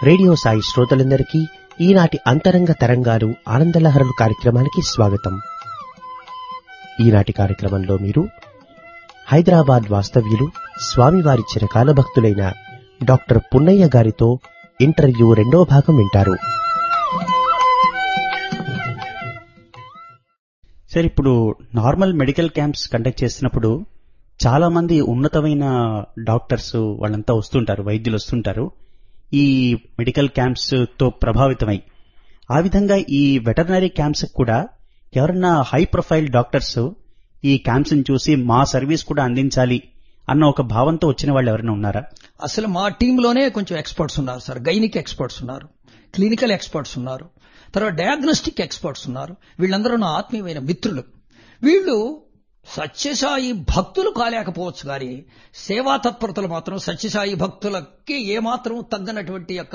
Radio Sai శ్రోతలందరికీ ఈనాటి అంతరంగ తరంగాలు ఆనందలహరులు కార్యక్రమానికి స్వాగతం ఈనాటి కార్యక్రమంలో మీరు హైదరాబాద్ వాస్తవ్యులు స్వామివారి చిరకాల భక్తులైన డాక్టర్ పున్నయ్య గారితో ఇంటర్వ్యూ రెండో భాగం వింటారు సార్ ఇప్పుడు నార్మల్ మెడికల్ క్యాంప్స్ కండక్ట్ చేసినప్పుడు చాలా మంది ఉన్నతమైన డాక్టర్స్ వాళ్ళంతా వస్తుంటారు వైద్యులు వస్తుంటారు ఈ మెడికల్ క్యాంప్స్ తో ప్రభావితమై ఆ విధంగా ఈ వెటర్నరీ క్యాంప్స్ కూడా ఎవరన్నా హై ప్రొఫైల్ డాక్టర్స్ ఈ క్యాంప్స్ ని చూసి మా సర్వీస్ కూడా అందించాలి అన్న ఒక భావంతో వచ్చిన వాళ్ళు ఎవరైనా ఉన్నారా అసలు మా టీంలోనే కొంచెం ఎక్స్పర్ట్స్ ఉన్నారు సార్ గైనిక్ ఎక్స్పర్ట్స్ ఉన్నారు క్లినికల్ ఎక్స్పర్ట్స్ ఉన్నారు తర్వాత డయాగ్నోస్టిక్ ఎక్స్పర్ట్స్ ఉన్నారు వీళ్ళందరూ నా ఆత్మీయమైన మిత్రులు వీళ్ళు సత్యసాయి భక్తులు కాలేకపోవచ్చు కానీ సేవా తత్పరతలు మాత్రం సత్యసాయి భక్తులకి ఏమాత్రం తగ్గనటువంటి యొక్క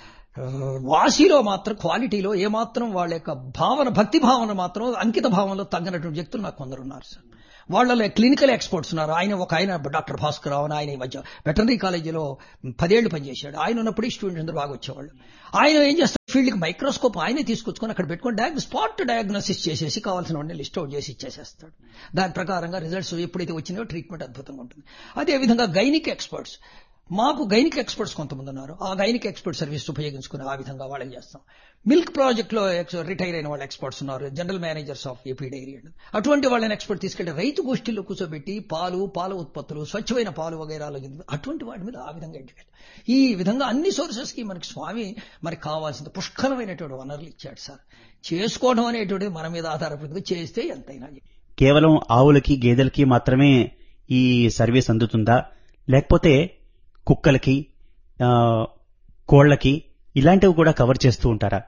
వాసిలో మాత్రం క్వాలిటీలో ఏమాత్రం వాళ్ళ యొక్క భావన భక్తి భావన మాత్రం అంకిత భావనలో తగ్గనటువంటి వ్యక్తులు నాకు కొందరు ఉన్నారు సార్ వాళ్ళలో క్లినికల్ ఎక్స్పర్ట్స్ ఉన్నారు ఆయన ఒక ఆయన డాక్టర్ భాస్కర్ రావు ఆయన ఈ మధ్య వెటనరీ కాలేజీలో పదేళ్లు పనిచేశాడు ఆయన ఉన్నప్పుడు స్టూడెంట్స్ అందరూ బాగా వచ్చేవాళ్ళు ఆయన ఏం చేస్తారు ఫీల్డ్కి మైక్రోస్కోప్ ఆయనే తీసుకొచ్చుకొని అక్కడ పెట్టుకొని డయాగ్నో స్పాట్ డయాగ్నోసిస్ చేసేసి కావాల్సిన వాడిని లిస్ట్ అవుట్ చేసి ఇచ్చేసేస్తాడు దాని ప్రకారంగా రిజల్ట్స్ ఎప్పుడైతే వచ్చినాయో ట్రీట్మెంట్ అద్భుతంగా ఉంటుంది అదేవిధంగా గైనిక్ ఎక్స్పర్ట్స్ మాకు గైనిక్ ఎక్స్పర్ట్స్ కొంతమంది ఉన్నారు ఆ గైనిక్ ఎక్స్పర్ట్ సర్వీస్ ఉపయోగించుకుని ఆ విధంగా వాళ్ళని చేస్తాం మిల్క్ ప్రాజెక్ట్ లో రిటైర్ అయిన వాళ్ళ ఎక్స్పర్ట్స్ ఉన్నారు general managers of AP dairy అటువంటి వాళ్ళని ఎక్స్పర్ట్ తీసుకెళ్లి రైతు గోష్ఠిలో కూర్చోబెట్టి పాలు పాల ఉత్పత్తులు స్వచ్ఛమైన పాలు వగైరాలు అటువంటి వాటి మీద ఆ విధంగా ఎడ్యుకేట్ ఈ విధంగా అన్ని సోర్సెస్ కి మనకి స్వామి మనకి కావాల్సిన పుష్కలమైనటువంటి వనరులు ఇచ్చాడు సార్ చేసుకోవడం అనేటువంటిది మన మీద ఆధారపడి చేస్తే ఎంతైనా కేవలం ఆవులకి గేదెలకి మాత్రమే ఈ సర్వీస్ అందుతుందా లేకపోతే కుక్కలకి కోళ్లకి ఇలాంటివి కూడా కవర్ చేస్తూ ఉంటారా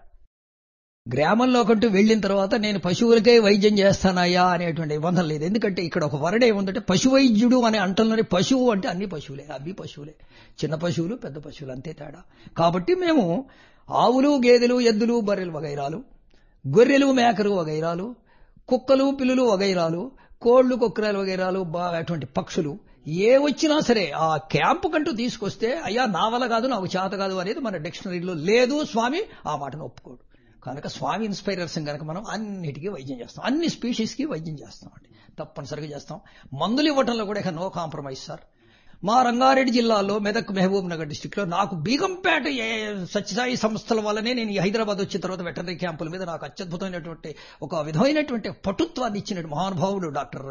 గ్రామంలో కంటూ వెళ్ళిన తర్వాత నేను పశువులకే వైద్యం చేస్తానయ్యా అనేటువంటి నిబంధన లేదు ఎందుకంటే ఇక్కడ ఒక వరడ ఏముందంటే పశు వైద్యుడు అనే అంటంలోనే పశువు అంటే అన్ని పశువులే అవి పశువులే చిన్న పశువులు పెద్ద పశువులు అంతే తేడా కాబట్టి మేము ఆవులు గేదెలు ఎద్దులు బర్రెలు వగైరాలు గొర్రెలు మేకలు వగైరాలు కుక్కలు పిల్లులు వగైరాలు కోళ్లు కుక్కరాలు వగైరాలు అటువంటి పక్షులు ఏ వచ్చినా సరే ఆ క్యాంపు కంటూ తీసుకొస్తే అయ్యా నా వల్ల కాదు నాకు చేత కాదు అనేది మన డిక్షనరీలో లేదు స్వామి ఆ మాటను ఒప్పుకోడు కనుక స్వామి ఇన్స్పైరర్స్ కనుక మనం అన్నిటికీ వైద్యం చేస్తాం అన్ని స్పీషీస్కి వైద్యం చేస్తాం అండి తప్పనిసరిగా చేస్తాం మందులు ఇవ్వటంలో కూడా ఇక నో కాంప్రమైజ్ సార్ మా రంగారెడ్డి జిల్లాలో మెదక్ మహబూబ్ నగర్ డిస్టిక్ లో నాకు బీగంపేట సత్యసాయి సంస్థల వల్లనే నేను ఈ హైదరాబాద్ వచ్చిన తర్వాత వెటనరీ క్యాంపుల మీద నాకు అత్యద్భుతమైనటువంటి ఒక విధమైనటువంటి పటుత్వాన్ని ఇచ్చిన మహానుభావుడు డాక్టర్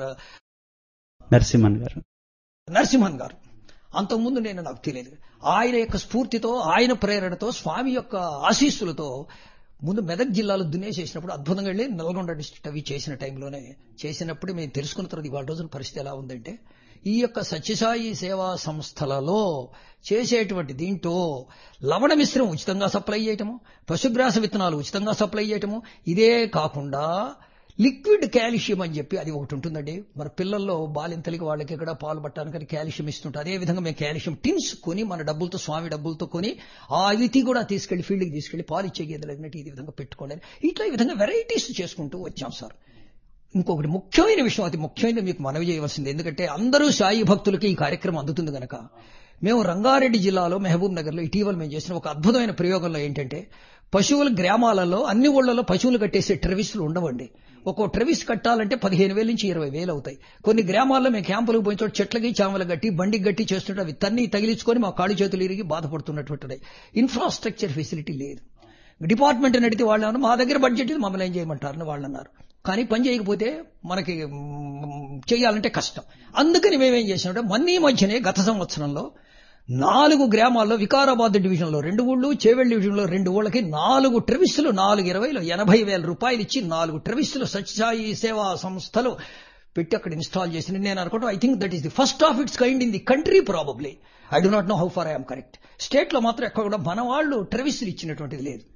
నరసింహన్ గారు నరసింహన్ గారు అంతకుముందు నేను నాకు తెలియదు ఆయన యొక్క స్ఫూర్తితో ఆయన ప్రేరణతో స్వామి యొక్క ఆశీస్సులతో ముందు మెదక్ జిల్లాలో దున్నేసేసినప్పుడు అద్భుతంగా వెళ్ళి నల్గొండ డిస్ట్రిక్ట్ అవి చేసిన టైంలోనే చేసినప్పుడు మేము తెలుసుకున్న తర్వాత ఇవాళ రోజున పరిస్థితి ఎలా ఉందంటే ఈ యొక్క సత్యసాయి సేవా సంస్థలలో చేసేటువంటి దీంట్లో లవణ మిశ్రమం ఉచితంగా సప్లై చేయటము పశుగ్రాస విత్తనాలు ఉచితంగా సప్లై చేయటము ఇదే కాకుండా లిక్విడ్ కాల్షియం అని చెప్పి అది ఒకటి ఉంటుందండి మన పిల్లల్లో బాలింతలకి వాళ్ళకి ఇక్కడ పాలు పట్టడానికి కాల్షియం ఇస్తుంటారు అదే విధంగా మేము కాల్షియం టిన్స్ కొని మన డబ్బులతో స్వామి డబ్బులతో కొని ఆ ఇతి కూడా తీసుకెళ్లి ఫీల్డ్కి తీసుకెళ్లి పాలు ఇచ్చే గేదెలు అన్నట్టు ఈ విధంగా పెట్టుకోండి ఇట్లా ఈ విధంగా వెరైటీస్ చేసుకుంటూ వచ్చాం సార్ ఇంకొకటి ముఖ్యమైన విషయం అతి ముఖ్యమైన మీకు మనవి చేయవలసింది ఎందుకంటే అందరూ సాయి భక్తులకి ఈ కార్యక్రమం అందుతుంది గనక మేము రంగారెడ్డి జిల్లాలో మహబూబ్ నగర్ లో ఇటీవల మేము చేసిన ఒక అద్భుతమైన ప్రయోగంలో ఏంటంటే పశువుల గ్రామాలలో అన్ని ఊళ్ళలో పశువులు కట్టేసే ట్రెవిస్లు ఉండవండి ఒక్కో ట్రెవిస్ కట్టాలంటే పదిహేను వేల నుంచి ఇరవై వేలు అవుతాయి కొన్ని గ్రామాల్లో మేము క్యాంపులకు పోయిన చోట చెట్లకి చామలు గట్టి బండికి గట్టి చేస్తుంటే అవి తన్ని తగిలించుకొని మా కాళ్ళు చేతులు ఇరిగి బాధపడుతున్నటువంటి ఇన్ఫ్రాస్ట్రక్చర్ ఫెసిలిటీ లేదు డిపార్ట్మెంట్ నడితే వాళ్ళు మా దగ్గర బడ్జెట్ ఇది మమ్మల్ని ఏం చేయమంటారని వాళ్ళు అన్నారు కానీ పని చేయకపోతే మనకి చేయాలంటే కష్టం అందుకని మేమేం చేసామంటే మన్నీ మధ్యనే గత సంవత్సరంలో నాలుగు గ్రామాల్లో వికారాబాద్ డివిజన్లో రెండు ఊళ్ళు చేవెళ్ళ డివిజన్లో రెండు ఊళ్ళకి నాలుగు ట్రెవిస్లు నాలుగు ఇరవైలో ఎనభై వేల రూపాయలు ఇచ్చి నాలుగు ట్రెవిస్లు సత్యసాయి సేవా సంస్థలు పెట్టి అక్కడ ఇన్స్టాల్ చేసిన నేను అనుకుంటా I think that is the first of its kind in the country probably I do not know how far I'm correct state లో మాత్రం ఎక్కడ కూడా మన వాళ్ళు ట్రెవిస్లు ఇచ్చినటువంటిది లేదు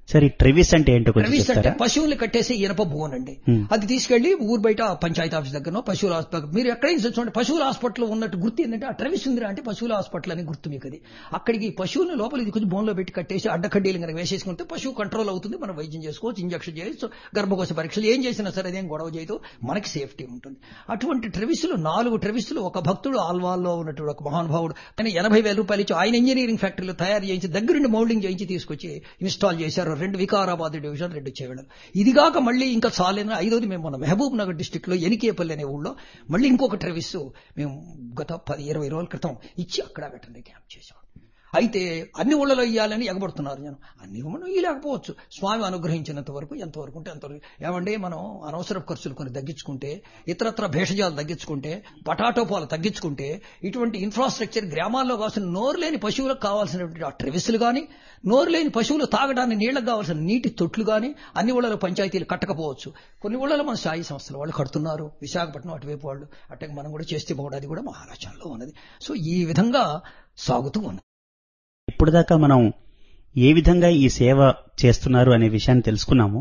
సరే ట్రెవిస్ అంటే ఏంటో కొంచెం రవీస్ అంటే చెప్తారా పశువులు కట్టేసి ఇనప బోన్ అండి Hmm. అది తీసుకెళ్లి ఊరు బయట పంచాయతీ ఆఫీస్ దగ్గర పశువుల హాస్పిటల్ మీరు ఎక్కడైనా చూడండి పశువుల హాస్పిటల్ ఉన్నట్టు గుర్తు ఏంటంటే ఆ ట్రవిస్ ఉందిరా అంటే పశువుల హాస్పిటల్ అని గుర్తు మీకు అది అక్కడికి పశువుల లోపల ఇది కొంచెం బోన్లో పెట్టి కట్టేసి అడ్డకడ్డీలు కనుక వేసేసుకుంటే పశువు కంట్రోల్ అవుతుంది మనం వైద్యం చేసుకోవచ్చు ఇంజక్షన్ చేయొచ్చు గర్భకోశ పరీక్షలు ఏం చేసినా సరే అదేం గొడవ చేయదు మనకి సేఫ్టీ ఉంటుంది అటువంటి ట్రెవిస్లు నాలుగు ట్రెవిస్లు ఒక భక్తుడు ఆల్వాల్లో ఉన్నటువంటి ఒక మహానుభావుడు ఆయన ఎనభై వేల రూపాయలు ఇచ్చి ఆయన ఇంజనీరింగ్ ఫ్యాక్టరీలో తయారు చేయించి దగ్గరుండి మౌల్డింగ్ చేయించి తీసుకొచ్చి ఇన్స్టాల్ చేశారు రెండు వికారాబాద్ డివిజన్ రెండు చేయడం ఇదిగాక మళ్ళీ ఇంకా చాలేన ఐదోది మేము మన మహబూబ్ నగర్ డిస్టిక్ లో ఎనికేపల్లి అనే ఊళ్ళో మళ్ళీ ఇంకొక ట్రెవిస్ మేము గత పది ఇరవై రోజుల క్రితం ఇచ్చి అక్కడ వెటర్నరీ క్యాంప్ చేసాం అయితే అన్ని ఊళ్ళలో ఇవ్వాలని ఎగబడుతున్నారు జనం అన్ని మనం ఇవ్వలేకపోవచ్చు స్వామి అనుగ్రహించినంత వరకు ఎంతవరకు ఉంటే అంతవరకు ఏమంటే మనం అనవసర ఖర్చులు కొన్ని తగ్గించుకుంటే ఇతరత్ర భేషజాలు తగ్గించుకుంటే పటాటో పాలు తగ్గించుకుంటే ఇటువంటి ఇన్ఫ్రాస్ట్రక్చర్ గ్రామాల్లో కావాల్సిన నోరు లేని పశువులకు కావాల్సినటువంటి ఆ ట్రెవిస్లు కానీ నోరు లేని పశువులు తాగడానికి నీళ్లకు కావాల్సిన నీటి తొట్లు కానీ అన్ని ఊళ్ళలో పంచాయతీలు కట్టకపోవచ్చు కొన్ని ఊళ్ళలో మన స్థాయి సంస్థలు వాళ్ళు కడుతున్నారు విశాఖపట్నం అటువైపు వాళ్ళు అట్టకి మనం కూడా చేస్తే బాగుండు అది కూడా మహారాష్ట్రలో ఉన్నది సో ఈ విధంగా సాగుతూ ఉన్నది ఇప్పుడు దాకా మనం ఏ విధంగా ఈ సేవ చేస్తున్నారు అనే విషయాన్ని తెలుసుకున్నాము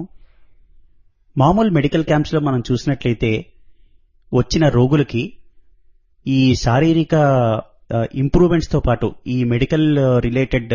మామూలు మెడికల్ క్యాంప్స్ లో మనం చూసినట్లయితే వచ్చిన రోగులకి ఈ శారీరక ఇంప్రూవ్మెంట్స్ తో పాటు ఈ మెడికల్ రిలేటెడ్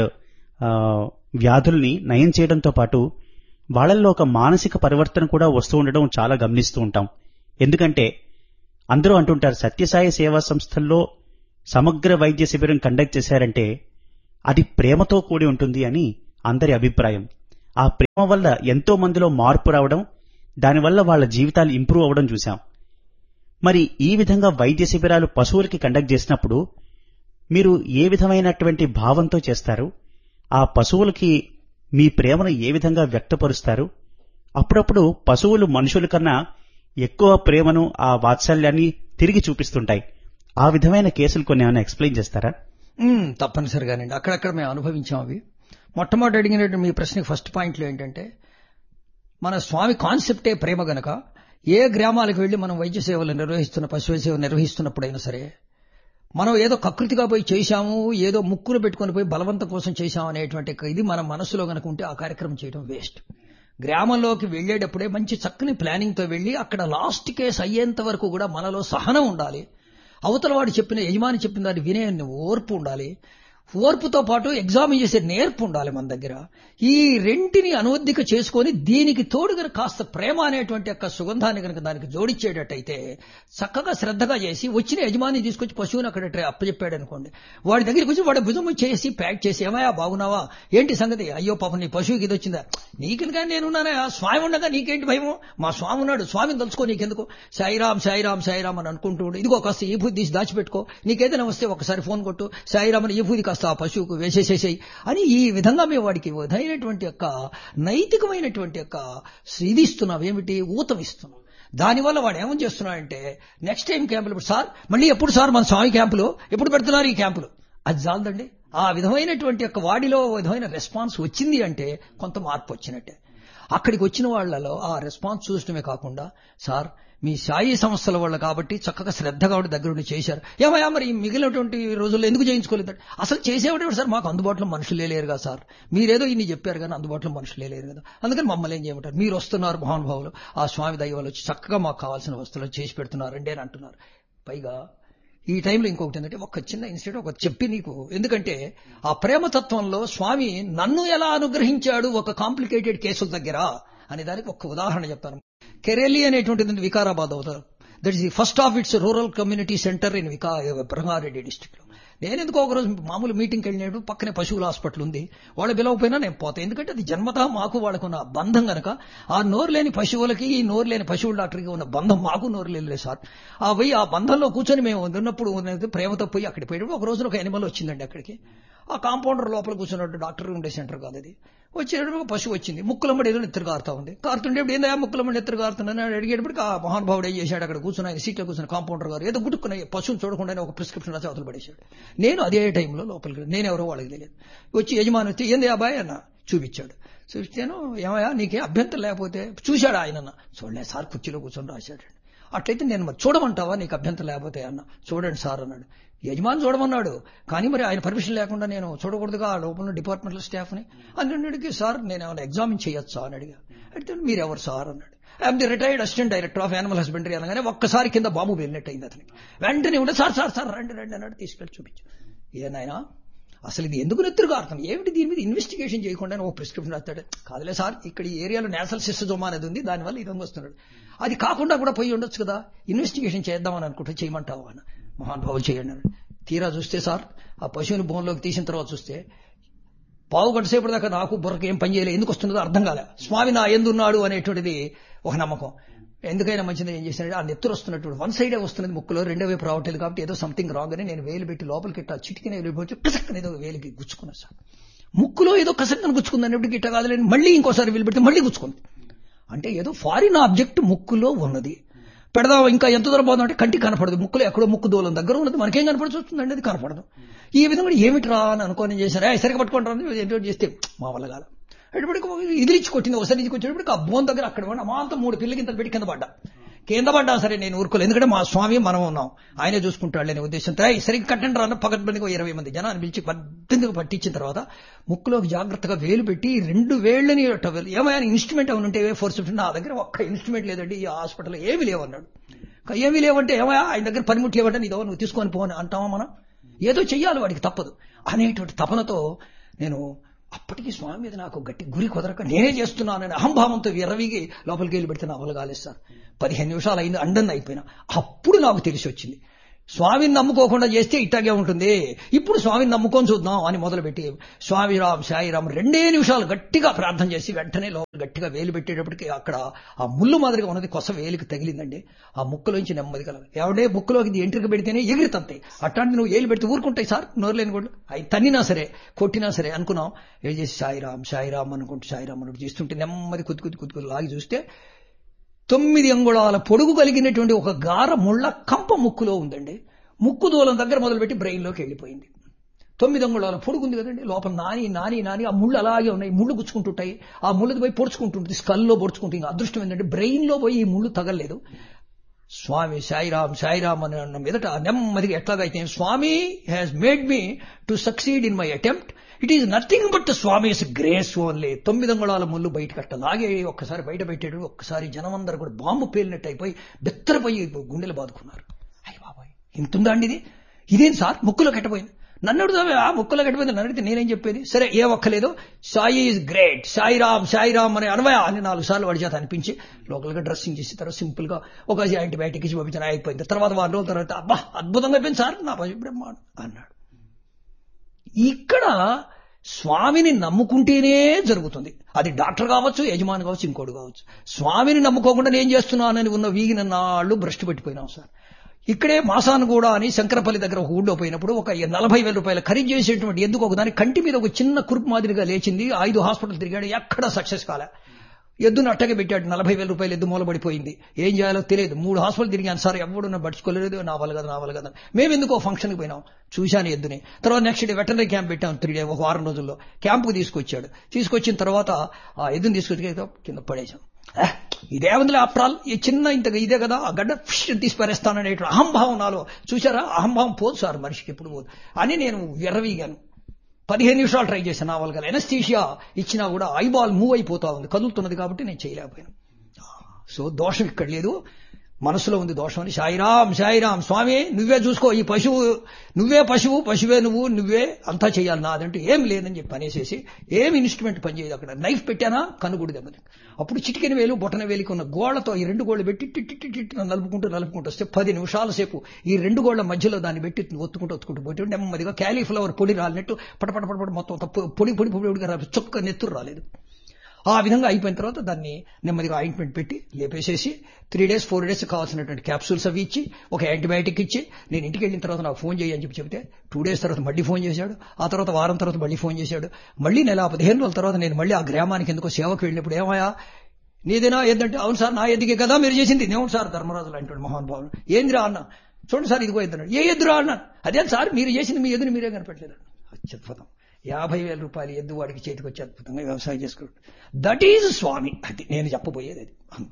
వ్యాధుల్ని నయం చేయడంతో పాటు వాళ్ళల్లో ఒక మానసిక పరివర్తన కూడా వస్తూ ఉండడం చాలా గమనిస్తూ ఉంటాం ఎందుకంటే అందరూ అంటుంటారు సత్యసాయి సేవా సంస్థల్లో సమగ్ర వైద్య శిబిరం కండక్ట్ చేశారంటే అది ప్రేమతో కూడి ఉంటుంది అని అందరి అభిప్రాయం ఆ ప్రేమ వల్ల ఎంతో మందిలో మార్పు రావడం దానివల్ల వాళ్ళ జీవితాలు ఇంప్రూవ్ అవ్వడం చూశాం మరి ఈ విధంగా వైద్య శిబిరాలు పశువులకి కండక్ట్ చేసినప్పుడు మీరు ఏ విధమైనటువంటి భావంతో చేస్తారు ఆ పశువులకి మీ ప్రేమను ఏ విధంగా వ్యక్తపరుస్తారు అప్పుడప్పుడు పశువులు మనుషుల కన్నా ఎక్కువ ప్రేమను ఆ వాత్సల్యాన్ని తిరిగి చూపిస్తుంటాయి ఆ విధమైన కేసులు కొన్ని ఏమైనా ఎక్స్ప్లెయిన్ చేస్తారా మ్మ్, తప్పనిసరిగానండి అక్కడక్కడ మేము అనుభవించాం అవి మొట్టమొదటి అడిగినట్టు మీ ప్రశ్నకి ఫస్ట్ పాయింట్లో ఏంటంటే మన స్వామి కాన్సెప్టే ప్రేమ గనక ఏ గ్రామాలకు వెళ్లి మనం వైద్య సేవలు నిర్వహిస్తున్న పశు సేవ నిర్వహిస్తున్నప్పుడైనా సరే మనం ఏదో కకృతిగా పోయి చేశాము ఏదో ముక్కును పెట్టుకొని పోయి బలవంతం కోసం చేశాము అనేటువంటి ఇది మన మనసులో గనక ఉంటే ఆ కార్యక్రమం చేయడం వేస్ట్ గ్రామంలోకి వెళ్లేటప్పుడే మంచి చక్కని ప్లానింగ్ తో వెళ్లి అక్కడ లాస్ట్ కేసు అయ్యేంత వరకు కూడా మనలో సహనం ఉండాలి అవతల వాడు చెప్పిన యజమాని చెప్పిన దాన్ని వినే ఓర్పు ఉండాలి ఓర్పుతో పాటు ఎగ్జామిన్ చేసే నేర్పు ఉండాలి మన దగ్గర ఈ రెంటిని అనువద్దిక చేసుకొని దీనికి తోడు గనక కాస్త ప్రేమ అనేటువంటి యొక్క సుగంధాన్ని కనుక దానికి జోడించేటట్టయితే చక్కగా శ్రద్ధగా చేసి వచ్చిన యజమాని తీసుకొచ్చి పశువుని అక్కడ ట్రే- అప్పచెప్పాడు అనుకోండి వాడి దగ్గరికి వచ్చి వాడి భుజం చేసి ప్యాక్ చేసి ఏమయ్యా బాగున్నావా ఏంటి సంగతి అయ్యో పాపం నీ పశువుకి ఇది వచ్చిందా నీకెందుకా నేనున్నానా స్వామి ఉండగా నీకేంటి భయము మా స్వామి ఉన్నాడు స్వామిని తలుచుకో నీకెందుకు సాయిరామ్ సాయిరామ్ సాయిరామ్ అని అనుకుంటూ ఉండు ఇదిగో కాస్త ఈ బూది తీసి దాచిపెట్టుకో నీకేదైనా వస్తే ఒకసారి ఫోన్ కొట్టు సాయిరామ్ అని ఈ బూది కాస్త ఆ పశువుకు వేసేసేసేయి అని ఈ విధంగా మేము వాడికి విధమైనటువంటి యొక్క నైతికమైనటువంటి యొక్క ఇది ఇస్తున్నాం ఏమిటి ఊతం ఇస్తున్నాం దానివల్ల వాడు ఏమని చేస్తున్నాడంటే నెక్స్ట్ టైం క్యాంపులు ఇప్పుడు సార్ మళ్ళీ ఎప్పుడు సార్ మన స్వామి క్యాంపులు ఎప్పుడు పెడుతున్నారు ఈ క్యాంపులు అది చాలదండి ఆ విధమైనటువంటి యొక్క వాడిలో ఓ విధమైన రెస్పాన్స్ వచ్చింది అంటే కొంత మార్పు వచ్చినట్టే అక్కడికి వచ్చిన వాళ్ళలో ఆ రెస్పాన్స్ చూసడమే కాకుండా సార్ మీ సాయి సంస్థల వాళ్ళు కాబట్టి చక్కగా శ్రద్ధగా ఉండి దగ్గరుండి చేశారు ఏమయ్యా మరి ఈ మిగిలినటువంటి రోజుల్లో ఎందుకు చేయించుకోలేదు అసలు చేసేవాడు సార్ మాకు అందుబాటులో మనుషులే లేరు కదా సార్ మీరేదో ఇన్ని చెప్పారు కానీ అందుబాటులో మనుషులే లేరు కదా అందుకని మమ్మల్ని ఏం చేయమంటారు మీరు వస్తున్నారు మహానుభావులు ఆ స్వామి దయ వాళ్ళు వచ్చి చక్కగా మాకు కావాల్సిన వస్తువులు చేసి పెడుతున్నారండి అని అంటున్నారు పైగా ఈ టైంలో ఇంకొకటి ఏంటంటే ఒక చిన్న ఇన్సిడెంట్ ఒక చెప్పి నీకు ఎందుకంటే ఆ ప్రేమతత్వంలో స్వామి నన్ను ఎలా అనుగ్రహించాడు ఒక కాంప్లికేటెడ్ కేసుల దగ్గర అనే దానికి ఒక ఉదాహరణ చెప్తాను కెరెలి అనేటువంటిది వికారాబాద్ అవుతారు that is the first of its rural community centre in వికా రంగారెడ్డి డిస్టిక్ లో నేను ఎందుకో ఒక రోజు మామూలు మీటింగ్కి వెళ్ళినప్పుడు పక్కనే పశువుల హాస్పిటల్ ఉంది వాళ్ళు పిలవకపోయినా నేను పోతాను ఎందుకంటే అది జన్మత మాకు వాళ్ళకున్న బంధం గనక ఆ నోరు లేని పశువులకి ఈ నోరు లేని పశువుల డాక్టర్కి ఉన్న బంధం మాకు నోరు లేదు సార్ ఆ పోయి ఆ బంధంలో కూర్చొని మేము ఉన్నప్పుడు ఉన్నది ప్రేమతో పోయి అక్కడికి పోయేటప్పుడు ఒక రోజున ఒక ఎనిమల్ వచ్చిందండి అక్కడికి ఆ కాంపౌండర్ లోపల కూర్చున్నట్టు డాక్టర్ ఉండే సెంటర్ కాదు అది వచ్చేటప్పుడు ఒక పశువు వచ్చింది ముక్కులమ్మడి ఏదో నెత్తురు కారుతా ఉంది కారుతుండేప్పుడు ఏందా ముక్కులమ్మడి నెత్తురు కారుతుందని అడిగేటప్పటికి ఆ మహానుభావుడు ఏం చేశాడు అక్కడ కూర్చుని ఆయన సీట్లో కూర్చున్న కాంపౌండర్ గారు ఏదో గుట్టుకున్న పశువుని చూడకుండా ఒక ప్రిస్క్రిప్షన్ రాసి అవతల పడేశాడు నేను అదే టైంలో లోపలికి నేను ఎవరో వాళ్ళకి తెలియదు వచ్చి యజమాని వచ్చి ఏంది అబ్బాయి అన్న చూపించాడు చూపిస్తాను ఏమయ్యా నీకే అభ్యంతరం లేకపోతే చూశాడు ఆయన చూడలే సార్ కుర్చీలో కూర్చొని రాశాడు అట్లయితే నేను మరి చూడమంటావా నీకు అభ్యంతరం లేకపోతే అన్న చూడండి సార్ అన్నాడు యజమాని చూడమన్నాడు కానీ మరి ఆయన పర్మిషన్ లేకుండా నేను చూడకూడదుగా ఆ లోపల డిపార్ట్మెంటల్ స్టాఫ్ని అన్నింటికి సార్ నేను ఏమైనా ఎగ్జామిన్ చేయొచ్చా అని అడిగా అడిగితే మీరు ఎవరు సార్ అన్నాడు I'm the retired assistant director of animal husbandry అనగానే ఒక్కసారి కింద బాంబు వెళ్ళినట్టు అయింది అతనికి వెంటనే ఉండే సార్ సార్ సార్ రండి రండి అన్నాడు తీసుకెళ్ళి చూపించు ఏనాయనా అసలు ఇది ఎందుకు నెత్తురుగా అర్థం ఏమిటి దీని మీద ఇన్వెస్టిగేషన్ చేయకుండా ఓ ప్రిస్క్రిప్షన్ రాస్తాడు కాదులే సార్ ఇక్కడ ఈ ఏరియాలో నేషనల్ సిస్టజోమా అనేది ఉంది దానివల్ల ఇది వస్తున్నాడు అది కాకుండా కూడా పోయి ఉండొచ్చు కదా ఇన్వెస్టిగేషన్ చేద్దామని అనుకుంటే చేయమంటావు అన్న మహానుభావులు చేయండి అన్నాడు తీరా చూస్తే సార్ ఆ పశువుని బోన్లోకి తీసిన తర్వాత చూస్తే పావు గంట సేపటి దాకా నాకు బుర్రకు ఏం పని చేయలేదు ఎందుకు వస్తున్నదో అర్థం కాలే స్వామి నా ఎందున్నాడు అనేటువంటిది ఒక నమ్మకం ఎందుకైనా మంచిది ఏం చేశానంటే ఆ నెత్తురు వస్తున్నటువంటి వన్ సైడే వస్తున్నది ముక్కులో రెండో వైపు రావట్లేదు కాబట్టి ఏదో సంథింగ్ రాంగ్ అని నేను వేలు పెట్టి లోపలికి ఇట్లా చిటికిన వెళ్ళిపోవచ్చు కసక్కన ఏదో వేలికి గుచ్చుకున్నాను సార్ ముక్కులో ఏదో కసక్కన గుచ్చుకుంది అనేప్పటికి ఇట్ట కాదులేని మళ్ళీ ఇంకోసారి వేలు పెడితే మళ్ళీ గుచ్చుకుంది అంటే ఏదో ఫారిన్ ఆబ్జెక్ట్ ముక్కులో ఉన్నది పెడదాం ఇంకా ఎంత దూరం పోదాం అంటే కంటికి కనపడదు ముక్కులో ఎక్కడో ముక్కు దూలం దగ్గర ఉన్నది మనకేం కనపడచ్చు వస్తుందండి అది కనపడదు ఈ విధంగా ఏమిట్రా అని అనుకోని చేశారు సరిగ్గా పట్టుకుంటారు ఏంటో చేస్తే మా వల్ల కాదు అటుపడికి ఇదిలిచ్చి కొట్టింది ఒకసారి ఇది కొట్టేటప్పటికి ఆ బోన్ దగ్గర అక్కడ ఉన్న అమాంతం మూడు పిల్లకి ఇంత పెట్టి కింద పడ్డా కింద పడ్డా సరే నేను ఊరుకోలేదు ఎందుకంటే మా స్వామి మనం ఉన్నాం ఆయనే చూసుకుంటాడు అనే ఉద్దేశంతో "ఏయ్, సరిగ్గా కట్టండి రాన్న పగడ్బందిగా ఇరవై మంది జనాన్ని పిలిచి పద్దెనిమిది పట్టించిన తర్వాత ముక్కులోకి జాగ్రత్తగా వేలు పెట్టి ఈ రెండు వేళ్ళని అట్ట వేలు- ఏమైనా ఇన్స్ట్రుమెంట్ ఏమైనా ఉంటే ఫోర్స్ నా దగ్గర ఒక్క ఇన్స్ట్రుమెంట్ లేదండి ఈ హాస్పిటల్ ఏమీ లేవన్నాడు "ఇంకా ఏమీ లేవంటే ఏమయ్యా ఆయన దగ్గర పనిముట్లు లేవంటే నీదో నువ్వు తీసుకొని పోని అంటావా మనం ఏదో చెయ్యాలి వాడికి తప్పదు అనేటువంటి తపనతో నేను అప్పటికి స్వామి మీద నాకు గట్టి గురి కుదరక నేనే చేస్తున్నానని అహంభావంతో విరవిగి లోపలికి వెళ్ళి పెడితే నా వల్ల కాలేదు సార్ పదిహేను నిమిషాలు అయింది అండన్ అయిపోయినా అప్పుడు నాకు తెలిసి వచ్చింది స్వామిని నమ్ముకోకుండా చేస్తే ఇట్టాగే ఉంటుంది ఇప్పుడు స్వామిని నమ్ముకొని చూద్దాం అని మొదలుపెట్టి స్వామి రామ్ సాయిరామ్ రెండే నిమిషాలు గట్టిగా ప్రార్థన చేసి వెంటనే లోపల గట్టిగా వేలు పెట్టేటప్పటికి అక్కడ ఆ ముళ్ళు మాదిరిగా ఉన్నది కొస వేలికి తగిలిందండి ఆ ముక్కులోంచి నెమ్మదిగా ఎవడే ముక్కులోకి ఇది ఎంట్రిక పెడితేనే ఎగురుతంతాయి అట్లాంటి నువ్వు ఏలు పెడితే ఊరుకుంటాయి సార్ నోరులేని కూడా అవి తన్నినా సరే కొట్టినా సరే అనుకున్నాం ఏం చేసి సాయిరామ్ సాయిరామ్ అనుకుంటూ సాయిరామ్ అనుకుంటూ చేస్తుంటే నెమ్మది కుద్ది కుద్ది కుద్ది కుద్ది లాగి చూస్తే తొమ్మిది అంగుళాల పొడుగు కలిగినటువంటి ఒక గార ముళ్ళ కంప ముక్కులో ఉందండి ముక్కు దూలం దగ్గర మొదలుపెట్టి బ్రెయిన్లోకి వెళ్ళిపోయింది తొమ్మిది అంగుళాల పొడుగు ఉంది కదండి లోపల నాని నాని నాని ఆ ముళ్ళు అలాగే ఉన్నాయి ముళ్ళు గుచ్చుకుంటుంటాయి ఆ ముళ్ళది పోయి పొడుచుకుంటుంటుంది స్కల్లో పొడుచుకుంటుంది ఇంకా అదృష్టం ఏంటంటే బ్రెయిన్లో పోయి ఈ ముళ్ళు తగలలేదు స్వామి సాయిరామ్ సాయిరామ్ అని అన్న మీదట నెమ్మదిగా ఎట్లాగైతే Swami has made me to succeed in my attempt it is nothing but Swami's grace only తొమ్మిది అంగుళాల ముళ్ళు బయట కట్టలాగే ఒక్కసారి బయట పెట్టాడు ఒక్కసారి జనమందరూ కూడా బాంబు పేలినట్టు అయిపోయి బెత్తరపోయి గుండెలు బాదుకున్నారు అయ్యి బాబాయ్ ఇంతుందా అండి ఇది ఇదేం సార్ ముక్కులో కట్టపోయింది నన్ను అడుగుతావే ఆ ముక్కులో కట్టపోయింది నన్ను అడిగితే నేనేం చెప్పేది సరే ఏ ఒక్కలేదు సాయి ఈజ్ గ్రేట్ సాయిరామ్ సాయిరామ్ అనే అనవయ అని నాలుగు సార్లు వాడి చేత అనిపించి లోకల్గా డ్రెస్సింగ్ చేసి తర్వాత సింపుల్ గా ఒక యాంటీబయాటిక్ ఇచ్చి పంపించిన అయిపోయింది తర్వాత వారం రోజుల తర్వాత అబ్బా అద్భుతంగా అయిపోయింది సార్ నా పశు బ్రహ్మాండం అన్నాడు ఇక్కడ స్వామిని నమ్ముకుంటేనే జరుగుతుంది అది డాక్టర్ కావచ్చు యజమాని కావచ్చు ఇంకోటి కావచ్చు స్వామిని నమ్ముకోకుండా నేను చేస్తున్నానని ఉన్న వీగిన నాళ్ళు భ్రష్టు పెట్టిపోయినాం సార్ ఇక్కడే మాసాను కూడా అని శంకరపల్లి దగ్గర ఒక ఊళ్ళో పోయినప్పుడు ఒక నలభై వేల రూపాయల ఖరీదు చేసేటువంటి ఎందుకు ఒక దాని కంటి మీద ఒక చిన్న కురుపు మాదిరిగా లేచింది ఐదు హాస్పిటల్ తిరిగాడు ఎక్కడా సక్సెస్ కాలే ఎద్దును అట్టగే పెట్టాడు నలభై వేల రూపాయలు ఎద్దు మూలబడిపోయింది ఏం చేయాలో తెలియదు మూడు హాస్పిటల్ తిరిగాను సార్ ఎవడు నా పట్టుకోలేదు నా వల్ల కదా నా వల్ల కదా మేము ఎందుకో ఫంక్షన్కి పోయినాం చూశాను ఎద్దుని తర్వాత నెక్స్ట్ డే వెటనరీ క్యాంప్ పెట్టాం త్రీ డే ఒక వారం రోజుల్లో క్యాంపుకి తీసుకొచ్చాడు తీసుకొచ్చిన తర్వాత ఆ ఎద్దుని తీసుకొచ్చి కింద పడేశాం "ఆ, ఇదేముందిలే ఆఫ్టర్ ఆల్ ఈ చిన్న ఇంత ఇదే కదా ఆ గడ్డ ఫిష్ తీసి పారేస్తాననే అహంభావం నాలో చూసారా అహంభావం పోదు సార్ మనిషికి ఎప్పుడు పోదు అని నేను విర్రవీగాను పదిహేను నిమిషాలు ట్రై చేశాను నా వల్ల ఎనస్థీషియా ఇచ్చినా కూడా ఐబాల్ మూవ్ అయిపోతా ఉంది కదులుతున్నది కాబట్టి నేను చేయలేకపోయాను సో దోషం ఇక్కడ లేదు మనసులో ఉంది దోషం అని సాయిరామ్ సాయిరామ్ స్వామి నువ్వే చూసుకో ఈ పశువు నువ్వే పశువు పశువే నువ్వు నువ్వే అంతా చేయాలి నాదంటే ఏం లేదని చెప్పి అనేసేసి ఏం ఇన్స్ట్రుమెంట్ పనిచేయదు అక్కడ నైఫ్ పెట్టానా కనుగుడి దెబ్బతి అప్పుడు చిటికెన వేలు బొటన వేలికి ఉన్న గోళ్లతో ఈ రెండు గోళ్ళు పెట్టి టిట్టి టిట్టి టిట్టి నలుపుకుంటూ నలుపుకుంటూ వస్తే పది నిమిషాల సేపు ఈ రెండు గోళ్ల మధ్యలో దాన్ని పెట్టి ఒత్తుకుంటూ ఒత్తుకుంటూ పోతే నెమ్మదిగా క్యాలీఫ్లవర్ పొడి రాలినట్టు పటపట పటపట మొత్తం అంతా పొ- పొడి పొడి పొడి పొడిగా రాలేదు చొక్క నెత్తురు రాలేదు ఆ విధంగా అయిపోయిన తర్వాత దాన్ని నెమ్మదిగా ఆయింట్మెంట్ పెట్టి లేపేసేసి త్రీ డేస్ ఫోర్ డేస్ కావాల్సినటువంటి క్యాప్సూల్స్ అవి ఇచ్చి ఒక యాంటీబయాటిక్ ఇచ్చి నేను ఇంటికి వెళ్ళిన తర్వాత నాకు ఫోన్ చేయి అని చెప్పి చెప్తే టూ డేస్ తర్వాత మళ్ళీ ఫోన్ చేశాడు ఆ తర్వాత వారం తర్వాత మళ్ళీ ఫోన్ చేశాడు మళ్ళీ నెల పదిహేను రోజుల తర్వాత నేను మళ్ళీ ఆ గ్రామానికి ఎందుకో సేవకు వెళ్ళినప్పుడు ఏమయ్యా నీదేనా ఏంటంటే అవును సార్ నా ఎద్దుకే కదా మీరు చేసింది నేవును సార్ ధర్మరాజు లాంటి మహానుభావుడు ఏందిరా అన్న చూడండి సార్ ఇదిగో ఎద్దున్నాడు ఏ ఎద్దురా అన్నాను అదే సార్ మీరు చేసింది మీ ఎద్దుని మీరే కనిపెట్టలేదు అత్యద్భుతం యాభై వేల రూపాయలు ఎద్దు వాడికి చేతికి వచ్చి అద్భుతంగా వ్యవసాయం చేసుకుంటాడు దట్ ఈజ్ స్వామి అది నేను చెప్పబోయేది అది అంతే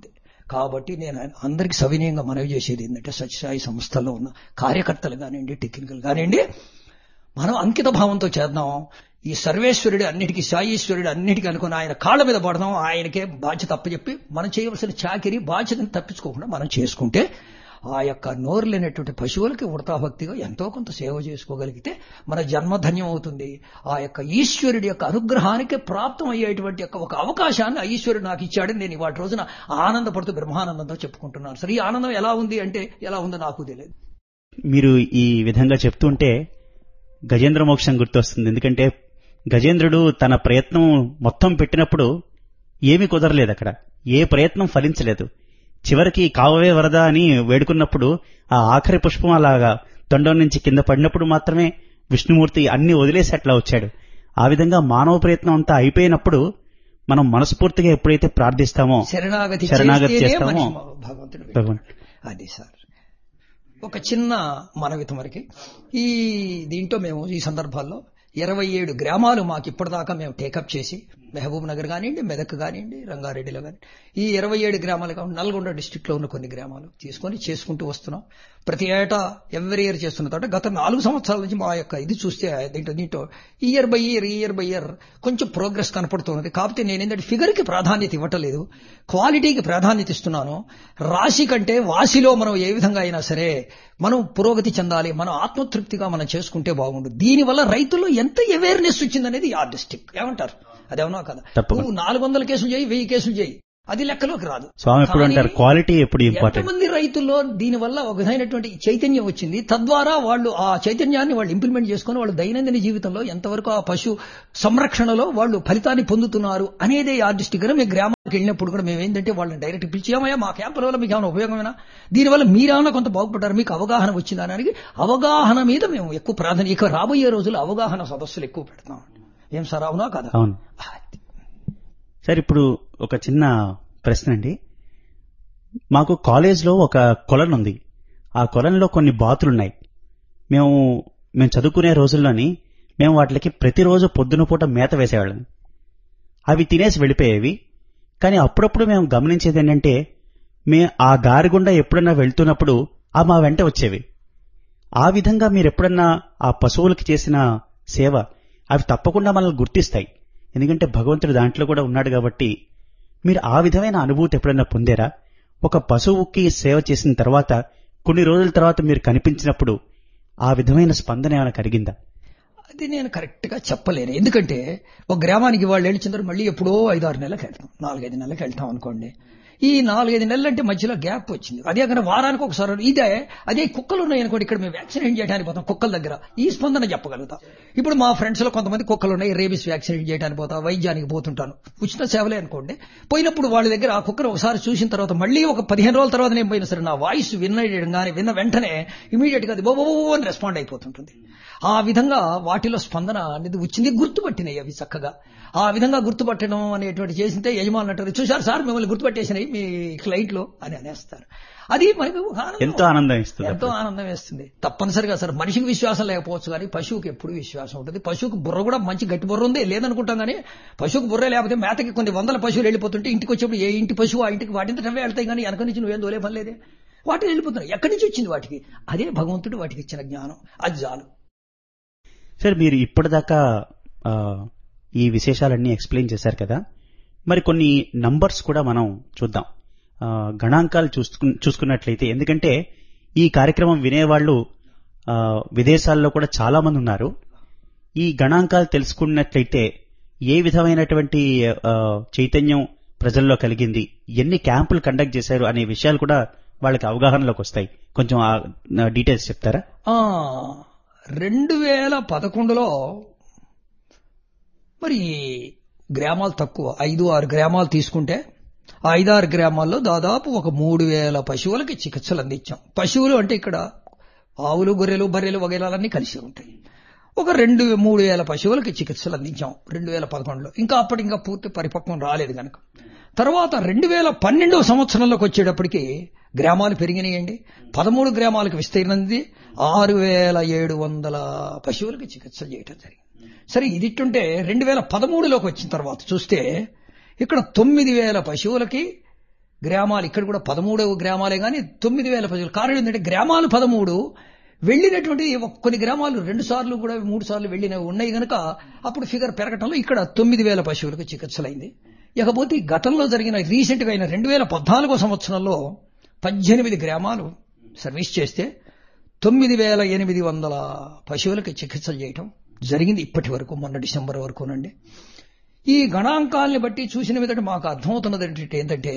కాబట్టి నేను అందరికి సవినయంగా మనవి చేసేది ఏంటంటే సత్యసాయి సంస్థల్లో ఉన్న కార్యకర్తలు కానివ్వండి టెక్నికల్ కానివ్వండి మనం అంకిత భావంతో చేద్దాం ఈ సర్వేశ్వరుడు అన్నిటికీ సాయీశ్వరుడు అన్నిటికీ అనుకుని ఆయన కాళ్ళ మీద పడదాం ఆయనకే బాధ్యత అప్పచెప్పి మనం చేయవలసిన చాకిరి బాధ్యతను తప్పించుకోకుండా మనం చేసుకుంటే ఆ యొక్క నోరు లేనటువంటి పశువులకి ఉడతాభక్తిగా ఎంతో కొంత సేవ చేసుకోగలిగితే మన జన్మధన్యం అవుతుంది ఆ యొక్క ఈశ్వరుడి యొక్క అనుగ్రహానికి ప్రాప్తం అయ్యేటువంటి యొక్క ఒక అవకాశాన్ని ఆ ఈశ్వరుడు నాకు ఇచ్చాడని నేను ఇవాటి రోజున ఆనందపడుతూ బ్రహ్మానందంతో చెప్పుకుంటున్నాను సరే ఈ ఆనందం ఎలా ఉంది అంటే ఎలా ఉందో నాకు తెలియదు మీరు ఈ విధంగా చెప్తుంటే గజేంద్ర మోక్షం గుర్తొస్తుంది ఎందుకంటే గజేంద్రుడు తన ప్రయత్నం మొత్తం పెట్టినప్పుడు ఏమీ కుదరలేదు అక్కడ ఏ ప్రయత్నం ఫలించలేదు చివరికి కావవే వరద అని వేడుకున్నప్పుడు ఆ ఆఖరి పుష్పం అలాగా తొండం నుంచి కింద పడినప్పుడు మాత్రమే విష్ణుమూర్తి అన్ని వదిలేసి అట్లా వచ్చాడు ఆ విధంగా మానవ ప్రయత్నం అంతా అయిపోయినప్పుడు మనం మనస్ఫూర్తిగా ఎప్పుడైతే ప్రార్థిస్తామో శరణాగతి శరణాగతి చేస్తేనే చేస్తామో మనిషి భగవంతుడు భగవాన్ అది సార్ ఒక చిన్న మనవి తమరికి ఈ దీంట్లో మేము ఈ సందర్భాల్లో ఇరవై ఏడు గ్రామాలు మాకు ఇప్పటిదాకా మేము టేకప్ చేసి మహబూబ్ నగర్ కానివ్వండి మెదక్ కానివ్వండి రంగారెడ్డిలో కానీ ఈ ఇరవై ఏడు గ్రామాలు కాకుండా నల్గొండ డిస్టిక్ లో ఉన్న కొన్ని గ్రామాలు తీసుకొని చేసుకుంటూ వస్తున్నాం ప్రతి ఏటా ఎవరి ఇయర్ చేస్తున్న తర్వాత గత నాలుగు సంవత్సరాల నుంచి మా యొక్క ఇది చూస్తే దీంట్లో దీంట్లో year by year year by year కొంచెం ప్రోగ్రెస్ కనపడుతున్నది కాకపోతే నేను ఏంటంటే ఫిగర్ కి ప్రాధాన్యత ఇవ్వటలేదు క్వాలిటీకి ప్రాధాన్యత ఇస్తున్నాను రాశి కంటే వాసిలో మనం ఏ విధంగా అయినా సరే మనం పురోగతి చెందాలి మనం ఆత్మతృప్తిగా మనం చేసుకుంటే బాగుండు దీనివల్ల రైతుల్లో ఎంత అవేర్నెస్ వచ్చిందనేది ఆ డిస్టిక్ ఏమంటారు అదేమన్నా కదా తప్పకుండా. నువ్వు నాలుగు వందల కేసులు చేయి వెయ్యి కేసులు చేయి అది లెక్కలోకి రాదు స్వామి ఎప్పుడు కానీ అంటారు క్వాలిటీ ఎప్పుడు ఇంపార్టెంట్ ఎంతమంది రైతుల్లో దీనివల్ల ఒక విధమైనటువంటి చైతన్యం వచ్చింది తద్వారా వాళ్ళు ఆ చైతన్యాన్ని వాళ్ళు ఇంప్లిమెంట్ చేసుకుని వాళ్ళు దైనందిన జీవితంలో ఎంతవరకు ఆ పశు సంరక్షణలో వాళ్ళు ఫలితాన్ని పొందుతున్నారు అనేదే ఆ దృష్టిగా మేము గ్రామానికి వెళ్ళినప్పుడు కూడా మేము ఏంటంటే వాళ్ళని డైరెక్ట్ పిలిచామయ్యా మా క్యాంపుల వల్ల మీకు ఏమైనా ఉపయోగమైనా దీనివల్ల మీరేమన్నా కొంత బాగుపడ్డారు మీకు అవగాహన వచ్చిందా అని అడిగి అవగాహన మీద మేము ఎక్కువ ప్రాధాన్యత ఇక రాబోయే రోజులు అవగాహన సదస్సులు ఎక్కువ పెడతాం ఏం సార్ అవునా కదా అవును సార్ ఇప్పుడు ఒక చిన్న ప్రశ్న అండి మాకు కాలేజ్లో ఒక కొలన్ ఉంది ఆ కొలన్లో కొన్ని బాతులున్నాయి మేము మేము చదువుకునే రోజుల్లోని మేము వాటికి ప్రతిరోజు పొద్దున పూట మేత వేసేవాళ్ళం అవి తినేసి వెళ్ళిపోయేవి కానీ అప్పుడప్పుడు మేము గమనించేది ఏంటంటే మే ఆ దారి గుండా ఎప్పుడన్నా వెళ్తున్నప్పుడు ఆ మా వెంట వచ్చేవి ఆ విధంగా మీరు ఎప్పుడన్నా ఆ పశువులకి చేసిన సేవ అవి తప్పకుండా మనల్ని గుర్తిస్తాయి ఎందుకంటే భగవంతుడు దాంట్లో కూడా ఉన్నాడు కాబట్టి మీరు ఆ విధమైన అనుభూతి ఎప్పుడైనా పొందారా ఒక పశువుకి సేవ చేసిన తర్వాత కొన్ని రోజుల తర్వాత మీరు కనిపించినప్పుడు ఆ విధమైన స్పందన ఏమైనా కలిగిందా అది నేను కరెక్ట్ గా చెప్పలేను ఎందుకంటే ఒక గ్రామానికి వాళ్ళు వెళ్ళిన తర్వాత మళ్ళీ ఎప్పుడో ఐదు ఆరు నెలలకు వెళ్తాం నాలుగైదు నెలలకు వెళ్తాం అనుకోండి ఈ నాలుగైదు నెలలు అంటే మధ్యలో గ్యాప్ వచ్చింది అదే కానీ వారానికి ఒకసారి ఇదే అదే కుక్కలు ఉన్నాయి అనుకోండి ఇక్కడ మేము వ్యాక్సినేట్ చేయడానికి పోతాం కుక్కల దగ్గర ఈ స్పందన చెప్పగలుగుతాం ఇప్పుడు మా ఫ్రెండ్స్ లో కొంతమంది కుక్కలు ఉన్నాయి రేబీస్ వ్యాక్సినేట్ చేయడానికి పోతా వైద్యానికి పోతుంటాను ఉచిత సేవలే అనుకోండి పోయినప్పుడు వాళ్ళ దగ్గర ఆ కుక్కను ఒకసారి చూసిన తర్వాత మళ్ళీ ఒక పదిహేను రోజుల తర్వాత నేను పోయినా సరే నా వాయిస్ వినగానే విన్న వెంటనే ఇమీడియట్ గా అది బో బో బో అని రెస్పాండ్ అయిపోతుంటుంది ఆ విధంగా వాటిలో స్పందన అనేది వచ్చింది గుర్తుపట్టినాయి అవి చక్కగా ఆ విధంగా గుర్తుపట్టడం అనేటువంటి చేసింటే యజమానులు అంటారు చూశారు సార్ మిమ్మల్ని గుర్తుపట్టేసినాయి మీ క్లయింట్ లో అని అనేస్తారు అది మనకు ఒక ఆనందం. ఎంతో ఆనందం ఇస్తుంది ఎంతో ఆనందం వేస్తుంది తప్పనిసరిగా సార్ మనిషికి విశ్వాసం లేకపోవచ్చు కానీ పశువుకి ఎప్పుడు విశ్వాసం ఉంటుంది పశువుకి బుర్ర కూడా మంచి గట్టి బుర్ర ఉంది లేదనుకుంటాం కానీ పశువుకి బుర్ర లేకపోతే మేతకి కొన్ని వందల పశువులు వెళ్ళిపోతుంటే ఇంటికి వచ్చేప్పుడు ఏ ఇంటి పశువు ఆ ఇంటికి వాటింత అవే వెళ్తాయి కానీ వెనక నుంచి నువ్వేం దోలే పని లేదే వాటిని వెళ్ళిపోతున్నాయి ఎక్కడి నుంచి వచ్చింది వాటికి అదే భగవంతుడు వాటికి ఇచ్చిన జ్ఞానం అది చాలు సార్ మీరు ఇప్పటిదాకా ఆ, ఈ విశేషాలన్నీ ఎక్స్ప్లెయిన్ చేశారు కదా మరి కొన్ని నంబర్స్ కూడా మనం చూద్దాం ఆ, గణాంకాలు చూసుకు చూసుకున్నట్లయితే ఎందుకంటే ఈ కార్యక్రమం వినేవాళ్ళు ఆ, విదేశాల్లో కూడా చాలా మంది ఉన్నారు ఈ గణాంకాలు తెలుసుకున్నట్లయితే ఏ విధమైనటువంటి ఆ, చైతన్యం ప్రజల్లో కలిగింది ఎన్ని క్యాంపులు కండక్ట్ చేశారు అనే విషయాలు కూడా వాళ్ళకి అవగాహనలోకి వస్తాయి కొంచెం ఆ డీటెయిల్స్ చెప్తారా ఆ రెండు వేల పదకొండులో మరి గ్రామాలు తక్కువ ఐదు ఆరు గ్రామాలు తీసుకుంటే ఆ ఐదారు గ్రామాల్లో దాదాపు ఒక మూడు వేల పశువులకి చికిత్సలు అందించాం పశువులు అంటే ఇక్కడ ఆవులు గొర్రెలు బర్రెలు వగైరాలన్నీ కలిసి ఉంటాయి ఒక రెండు మూడు వేల పశువులకి చికిత్సలు అందించాం రెండు వేల పదకొండులో ఇంకా అప్పటి ఇంకా పూర్తి పరిపక్వం రాలేదు కనుక తర్వాత రెండు వేల పన్నెండవ సంవత్సరంలోకి వచ్చేటప్పటికి గ్రామాలు పెరిగినాయండి పదమూడు గ్రామాలకు విస్తీర్ణంది ఆరు వేల ఏడు వందల పశువులకి చికిత్సలు చేయటం జరిగింది సరే ఇది ఇట్టుంటే రెండు వేల పదమూడులోకి వచ్చిన తర్వాత చూస్తే ఇక్కడ తొమ్మిది వేల పశువులకి గ్రామాలు ఇక్కడ కూడా పదమూడవ గ్రామాలే కానీ తొమ్మిది వేల ప్రజలు కారణం ఏంటంటే గ్రామాలు పదమూడు వెళ్ళినటువంటి కొన్ని గ్రామాలు రెండు సార్లు కూడా మూడు సార్లు వెళ్ళినవి ఉన్నాయి గనక అప్పుడు ఫిగర్ పెరగటంలో ఇక్కడ తొమ్మిది వేల పశువులకు చికిత్సలైంది ఇకపోతే గతంలో జరిగిన రీసెంట్ గా అయిన రెండు వేల పద్నాలుగో సంవత్సరంలో పద్దెనిమిది గ్రామాలు సర్వీస్ చేస్తే తొమ్మిది వేల ఎనిమిది వందల పశువులకి చికిత్సలు చేయటం జరిగింది ఇప్పటి వరకు మొన్న డిసెంబర్ వరకునండి ఈ గణాంకాల్ని బట్టి చూసిన మీదట మాకు అర్థమవుతున్నది ఏంటంటే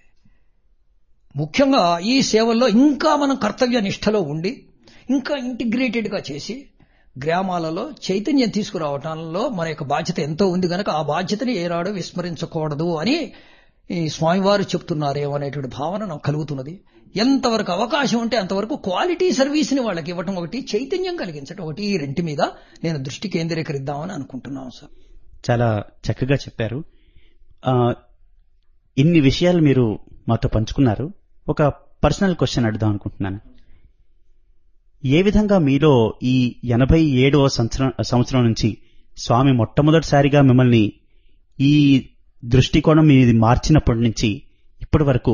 ముఖ్యంగా ఈ సేవల్లో ఇంకా మనం కర్తవ్య నిష్టలో ఉండి ఇంకా ఇంటిగ్రేటెడ్ గా చేసి గ్రామాలలో చైతన్యం తీసుకురావటంలో మన యొక్క బాధ్యత ఎంతో ఉంది కనుక ఆ బాధ్యతని ఏనాడు విస్మరించకూడదు అని ఈ స్వామివారు చెప్తున్నారేమో అనేటువంటి భావన నాకు కలుగుతున్నది ఎంతవరకు అవకాశం ఉంటే అంతవరకు క్వాలిటీ సర్వీస్ని వాళ్ళకి ఇవ్వటం ఒకటి చైతన్యం కలిగించడం ఒకటి ఈ రెంటి మీద నేను దృష్టి కేంద్రీకరిద్దామని అనుకుంటున్నాను సార్ చాలా చక్కగా చెప్పారు ఆ, ఇన్ని విషయాలు మీరు మాతో పంచుకున్నారు ఒక పర్సనల్ క్వశ్చన్ అడుగుదాం అనుకుంటున్నాను ఏ విధంగా మీలో ఈ ఎనభై ఏడవ సంవత్సరం సంవత్సరం నుంచి స్వామి మొట్టమొదటిసారిగా మిమ్మల్ని ఈ దృష్టికోణం మీది మార్చినప్పటి నుంచి ఇప్పటి వరకు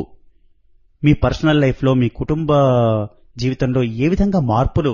మీ పర్సనల్ లైఫ్లో మీ కుటుంబ జీవితంలో ఏ విధంగా మార్పులు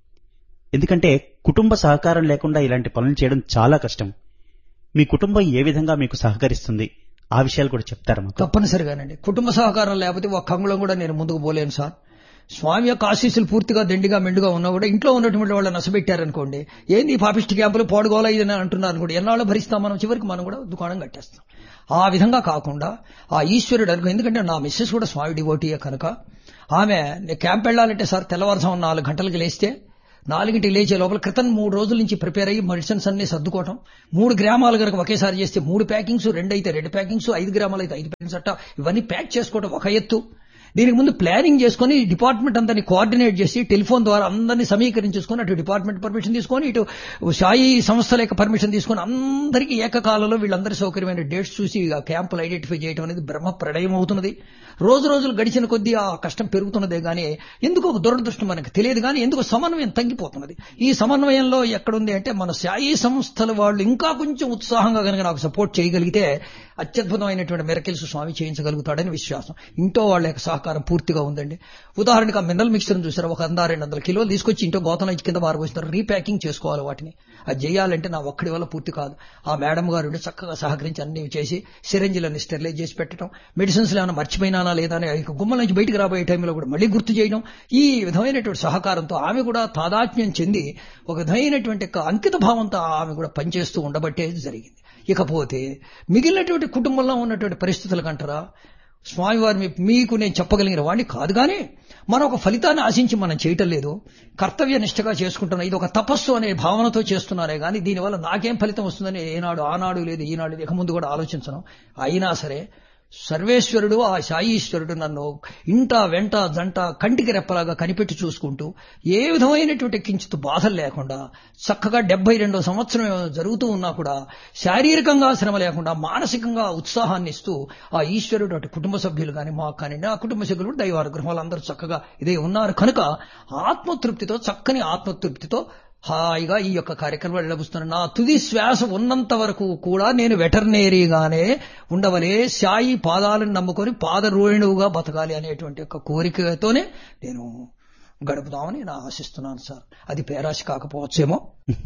ఎందుకంటే కుటుంబ సహకారం లేకుండా ఇలాంటి పనులు చేయడం చాలా కష్టం మీ కుటుంబం ఏ విధంగా మీకు సహకరిస్తుంది ఆ విషయాలు కూడా చెప్తారా మాకు తప్పనిసరిగానండి కుటుంబ సహకారం లేకపోతే ఒక్క అంగుళం కూడా నేను ముందుకు పోలేను సార్ స్వామి యొక్క ఆశీస్సులు పూర్తిగా దండిగా మెండుగా ఉన్నా కూడా ఇంట్లో ఉన్నటువంటి వాళ్ళు నసబెట్టారనుకోండి ఏంది ఈ పాపిష్టి క్యాంపులు పాడుకోవాలా ఇది అంటున్నారు అనుకోండి ఎన్నాళ్ళు భరిస్తాం మనం చివరికి మనం కూడా దుకాణం కట్టేస్తాం ఆ విధంగా కాకుండా ఆ ఈశ్వరుడు అనుకో ఎందుకంటే నా మిస్సెస్ కూడా స్వామి డివోటీయే కనుక ఆమె నేను క్యాంప్ వెళ్ళాలంటే సార్ తెల్లవారుజాము నాలుగు గంటలకు లేస్తే నాలుగింటికి లేచే లోపల క్రితం మూడు రోజుల నుంచి ప్రిపేర్ అయ్యి మెడిసిన్స్ అన్ని సర్దుకోవటం మూడు గ్రామాలు కనుక ఒకేసారి చేస్తే మూడు ప్యాకింగ్స్ రెండు అయితే రెండు ప్యాకింగ్స్ ఐదు గ్రామాలు అయితే ఐదు ప్యాకింగ్స్ అట్ట ఇవన్నీ ప్యాక్ చేసుకోవడం ఒక ఎత్తు దీనికి ముందు ప్లానింగ్ చేసుకుని డిపార్ట్మెంట్ అందరినీ కోఆర్డినేట్ చేసి టెలిఫోన్ ద్వారా అందరినీ సమీకరించుకొని అటు డిపార్ట్మెంట్ పర్మిషన్ తీసుకొని ఇటు సాయి సంస్థల యొక్క పర్మిషన్ తీసుకొని అందరికీ ఏకకాలంలో వీళ్ళందరి సౌకర్యమైన డేట్స్ చూసి ఆ క్యాంపులు ఐడెంటిఫై చేయడం అనేది బ్రహ్మ ప్రళయం అవుతున్నది రోజు రోజులు గడిచిన కొద్దీ ఆ కష్టం పెరుగుతున్నదే గానీ ఎందుకు ఒక దురదృష్టం మనకు తెలియదు కానీ ఎందుకు సమన్వయం తగ్గిపోతున్నది ఈ సమన్వయంలో ఎక్కడుంది అంటే మన సాయి సంస్థల వాళ్ళు ఇంకా కొంచెం ఉత్సాహంగా కనుక నాకు సపోర్ట్ చేయగలిగితే అత్యద్భుతమైనటువంటి మెరకిల్స్ స్వామి చేయించగలుగుతాడని విశ్వాసం ఇంట్లో వాళ్ళ యొక్క సహకారం పూర్తిగా ఉందండి ఉదాహరణకు ఆ మినరల్ మిక్చర్ చూసారు ఒక వంద రెండు వందల కిలోలు తీసుకొచ్చి ఇంట్లో గోతం ఇచ్చి కింద పారబోస్తున్నారు రీప్యాకింగ్ చేసుకోవాలి వాటిని అది చేయాలంటే నా ఒక్కడి వల్ల పూర్తి కాదు ఆ మేడం గారు ఉండి చక్కగా సహకరించి అన్ని చేసి సిరంజిలన్నీ స్టెరిలైజ్ చేసి పెట్టడం మెడిసిన్స్ ఏమైనా మర్చిపోయినానా లేదా అని ఇక గుమ్మల నుంచి బయటికి రాబోయే టైంలో కూడా మళ్ళీ గుర్తు చేయడం ఈ విధమైనటువంటి సహకారంతో ఆమె కూడా తాదాత్మ్యం చెంది ఒక విధమైనటువంటి యొక్క అంకిత భావంతో ఆమె కూడా పనిచేస్తూ ఉండబట్టే జరిగింది ఇకపోతే మిగిలినటువంటి కుటుంబంలో ఉన్నటువంటి పరిస్థితుల కంటారా స్వామివారి మీ- మీకు నేను చెప్పగలిగిన వాడిని కాదు కానీ మనం ఒక ఫలితాన్ని ఆశించి మనం చేయటం లేదు కర్తవ్య నిష్టగా చేసుకుంటున్నా ఇది ఒక తపస్సు అనే భావనతో చేస్తున్నానే కానీ దీనివల్ల నాకేం ఫలితం వస్తుందని ఏనాడు ఆనాడు లేదు ఈనాడు లేదు, ఇక ముందు కూడా ఆలోచించను అయినా సరే సర్వేశ్వరుడు ఆ సాయీశ్వరుడు నన్ను ఇంట వెంట జంట కంటికి రెప్పలాగా కనిపెట్టి చూసుకుంటూ ఏ విధమైనటువంటి కించిత్ బాధలు లేకుండా చక్కగా డెబ్బై రెండో సంవత్సరం జరుగుతూ ఉన్నా కూడా శారీరకంగా శ్రమ లేకుండా మానసికంగా ఉత్సాహాన్ని ఇస్తూ ఆ ఈశ్వరుడు అటు కుటుంబ సభ్యులు కానీ మాకు కానీ ఆ కుటుంబ సభ్యులు కూడా దైవానుగ్రహం వాళ్ళందరూ చక్కగా ఇదే ఉన్నారు కనుక ఆత్మతృప్తితో చక్కని ఆత్మతృప్తితో హాయిగా ఈ యొక్క కార్యక్రమం వెళ్ళబుస్తున్నాను నా తుది శ్వాస ఉన్నంత వరకు కూడా నేను వెటర్నేరీగానే ఉండవలే సాయి పాదాలను నమ్ముకొని పాదరోహిణువుగా బతకాలి అనేటువంటి యొక్క కోరికతోనే నేను గడుపుదామని నేను ఆశిస్తున్నాను సార్ అది పేరాశ కాకపోవచ్చేమో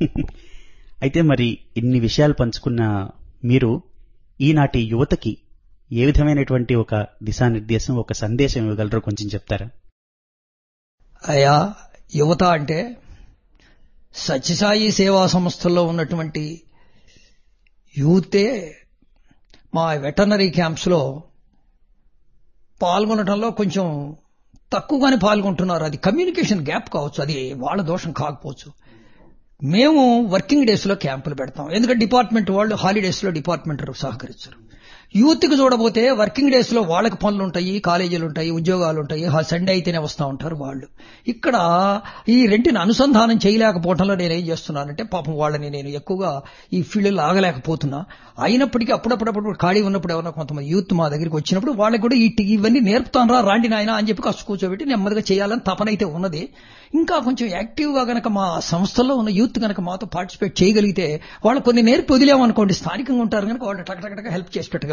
అయితే మరి ఇన్ని విషయాలు పంచుకున్న మీరు ఈనాటి యువతకి ఏ విధమైనటువంటి ఒక దిశానిర్దేశం ఒక సందేశం ఇవ్వగలరో కొంచెం చెప్తారా అయా యువత అంటే సత్యసాయి సేవా సంస్థల్లో ఉన్నటువంటి యూతే మా వెటర్నరీ క్యాంప్స్లో పాల్గొనడంలో కొంచెం తక్కువగానే పాల్గొంటున్నారు అది కమ్యూనికేషన్ గ్యాప్ కావచ్చు అది వాళ్ళ దోషం కాకపోవచ్చు మేము వర్కింగ్ డేస్ లో క్యాంపులు పెడతాం ఎందుకంటే డిపార్ట్మెంట్ వాళ్ళు హాలిడేస్ లో డిపార్ట్మెంట్ సహకరించరు యూత్ కి చూడబోతే వర్కింగ్ డేస్ లో వాళ్ళకి పనులు ఉంటాయి కాలేజీలు ఉంటాయి ఉద్యోగాలు ఉంటాయి హా- సండే అయితేనే వస్తూ ఉంటారు వాళ్ళు ఇక్కడ ఈ రెంటిని అనుసంధానం చేయలేకపోవడంలో నేను ఏం చేస్తున్నానంటే పాపం వాళ్ళని నేను ఎక్కువగా ఈ ఫీల్డ్ ఆగలేకపోతున్నా అయినప్పటికీ అప్పుడప్పుడప్పుడు ఖాళీ ఉన్నప్పుడు ఎవరైనా కొంతమంది యూత్ మా దగ్గరికి వచ్చినప్పుడు వాళ్ళకి కూడా ఈ టి- ఇవన్నీ నేర్పుతాను రా రాండి నాయన అని చెప్పి కాస్త కూర్చోబెట్టి నెమ్మదిగా చేయాలని తపనైతే ఉన్నది ఇంకా కొంచెం యాక్టివ్ గా గనక మా సంస్థలో ఉన్న యూత్ గనక మాతో పార్టిసిపేట్ చేయగలిగితే వాళ్ళు కొన్ని నేర్పి వదిలేమనుకోండి స్థానికంగా ఉంటారు కనుక వాళ్ళు టక్ టక్ టక్ హెల్ప్ చేసి పెట్టగలుగుతారు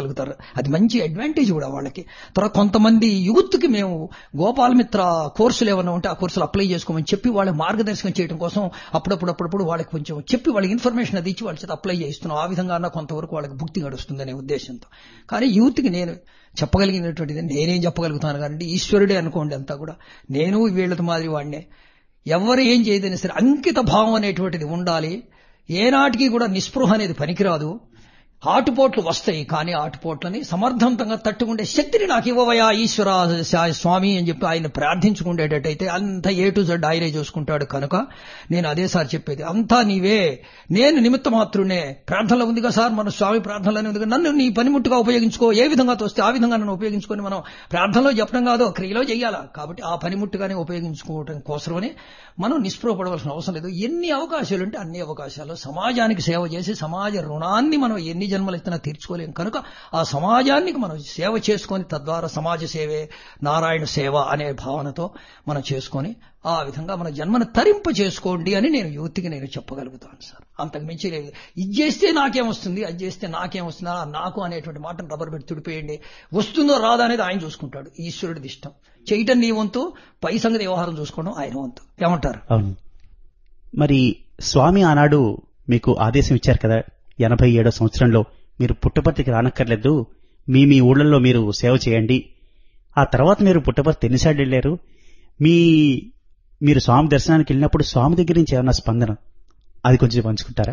చెప్పగలుగుతారు అది మంచి అడ్వాంటేజ్ కూడా వాళ్ళకి తర్వాత కొంతమంది యూత్కి మేము గోపాలమిత్ర కోర్సులు ఏమైనా ఉంటే ఆ కోర్సులు అప్లై చేసుకోమని చెప్పి వాళ్ళకి మార్గదర్శకం చేయడం కోసం అప్పుడప్పుడు అప్పుడప్పుడు వాళ్ళకి కొంచెం చెప్పి వాళ్ళకి ఇన్ఫర్మేషన్ అది ఇచ్చి వాళ్ళ చేత అప్లై చేస్తున్నాం ఆ విధంగా అన్న కొంతవరకు వాళ్ళకి భుక్తి గడుస్తుందనే ఉద్దేశంతో కానీ యూత్కి నేను చెప్పగలిగినటువంటిది నేనేం చెప్పగలుగుతాను కానీ ఈశ్వరుడే అనుకోండి అంతా కూడా నేను వీళ్ళతో మాదిరి వాడినే ఎవరు ఏం చేయదని సరే అంకిత భావం అనేటువంటిది ఉండాలి ఏనాటికి కూడా నిస్పృహ అనేది పనికిరాదు ఆటుపోట్లు వస్తాయి కానీ ఆటుపోట్లని సమర్థవంతంగా తట్టుకుండే శక్తిని నాకు ఇవ్వవయా ఈశ్వర శా- స్వామి అని చెప్పి ఆయన ప్రార్థించుకుండేటట్టయితే అంత ఏ టు జడ్ ఆయనే చూసుకుంటాడు కనుక నేను అదేసారి చెప్పేది అంతా నీవే నేను నిమిత్త మాత్రునే ప్రార్థనలో ఉందిగా సార్ మన స్వామి ప్రార్థనలోనే ఉందిగా నన్ను నీ పనిముట్టుగా ఉపయోగించుకో ఏ విధంగా తోస్తే ఆ విధంగా నన్ను ఉపయోగించుకొని మనం ప్రార్థనలో చెప్పడం కాదు క్రియలో చేయాలా కాబట్టి ఆ పనిముట్టుగానే ఉపయోగించుకోవడం కోసమని మనం నిస్పృహపడవలసిన అవసరం లేదు ఎన్ని అవకాశాలు ఉంటే అన్ని అవకాశాలు సమాజానికి సేవ చేసి సమాజ రుణాన్ని మనం ఎన్ని జన్మలు ఎత్తినా తీర్చుకోలేం కనుక ఆ సమాజానికి మనం సేవ చేసుకొని తద్వారా సమాజ సేవే నారాయణ సేవ అనే భావనతో మనం చేసుకొని ఆ విధంగా మన జన్మను తరింప చేసుకోండి అని నేను యువతికి నేను చెప్పగలుగుతాను సార్ అంతకు మించి లేదు ఇది చేస్తే నాకేమొస్తుంది అది చేస్తే నాకేమొస్తుందా నాకు అనేటువంటి మాటను రబ్బర్ పెట్టి తుడిపేయండి వస్తుందో రాదా అనేది ఆయన చూసుకుంటాడు ఈశ్వరుడిది ఇష్టం చేయటం నీ వంతు పై సంగతి వ్యవహారం చూసుకోవడం ఆయన వంతు ఏమంటారు అవును మరి స్వామి ఆనాడు మీకు ఆదేశం ఇచ్చారు కదా ఎనభై ఏడో సంవత్సరంలో మీరు పుట్టపర్తికి రానక్కర్లేదు మీ మీ ఊళ్ళల్లో మీరు సేవ చేయండి ఆ తర్వాత మీరు పుట్టపర్తి ఎన్నిసార్లు వెళ్ళారు మీ మీరు స్వామి దర్శనానికి వెళ్ళినప్పుడు స్వామి దగ్గర నుంచి ఏమన్నా స్పందన అది కొంచెం పంచుకుంటారా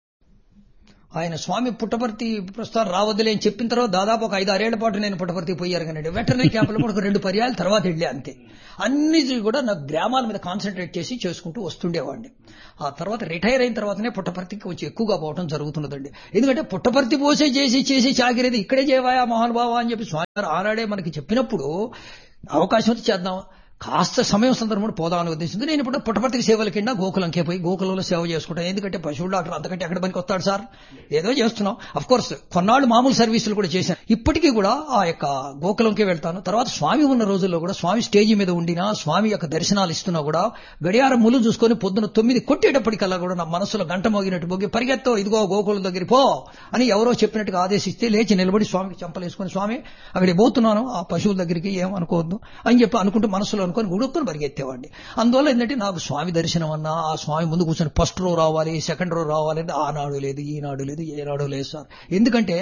ఆయన స్వామి పుట్టపర్తి ప్రస్తుతం రావద్దులే అని చెప్పిన తర్వాత దాదాపు ఒక ఐదు ఆరేళ్ల పాటు నేను పుట్టపర్తి పోయారు కానీ వెటర్నరీ క్యాంపులో కూడా ఒక రెండు పర్యాలు తర్వాత వెళ్ళే అంతే అన్ని కూడా నాకు గ్రామాల మీద కాన్సన్ట్రేట్ చేసి చేసుకుంటూ వస్తుండేవాడిని ఆ తర్వాత రిటైర్ అయిన తర్వాతనే పుట్టపర్తికి కొంచెం ఎక్కువగా పోవడం జరుగుతున్నదండి ఎందుకంటే పుట్టపర్తి పోసే చేసి చేసి చాకిరేది ఇక్కడే చేయవాయా మహానుభావ అని చెప్పి స్వామి గారు ఆనాడే మనకి చెప్పినప్పుడు అవకాశం వచ్చి చేద్దాం కాస్త సమయం సందర్భంలో పోదామని ఉద్దేశించి నేను ఇప్పుడు పుట్టపర్తికి సేవల కింద గోకులంకే పోయి గోకులంలో సేవ చేసుకుంటాను ఎందుకంటే పశువుల డాక్టర్ అంతకంటే ఎక్కడ పనికి వస్తాడు సార్ ఏదో చేస్తున్నాం అఫ్ కోర్స్ కొన్నాళ్ళు మామూలు సర్వీసులు కూడా చేశాను ఇప్పటికీ కూడా ఆ యొక్క గోకులంకే వెళ్తాను తర్వాత స్వామి ఉన్న రోజుల్లో కూడా స్వామి స్టేజీ మీద ఉండినా స్వామి యొక్క దర్శనాలు ఇస్తున్నా కూడా గడియారం ములు చూసుకొని పొద్దున తొమ్మిది కొట్టేటప్పటికల్లా కూడా నా మనసులో గంట మోగినట్టు మోగి పరిగెత్తో ఇదిగో గోకులం దగ్గర పో అని ఎవరో చెప్పినట్టుగా ఆదేశిస్తే లేచి నిలబడి స్వామికి చంపలేసుకొని స్వామి అక్కడికి పోతున్నాను ఆ పశువుల దగ్గరికి ఏం అనుకోవద్దు అని చెప్పి అనుకుంటూ మనసులో అనుకొని గుడుక్కుని పరిగెత్తేవాడిని అందువల్ల ఏంటంటే నాకు స్వామి దర్శనం అన్నా ఆ స్వామి ముందు కూర్చొని ఫస్ట్ రో రావాలి సెకండ్ రో రావాలి అంటే ఆనాడు లేదు ఈనాడు లేదు ఏనాడు లేదు సార్ ఎందుకంటే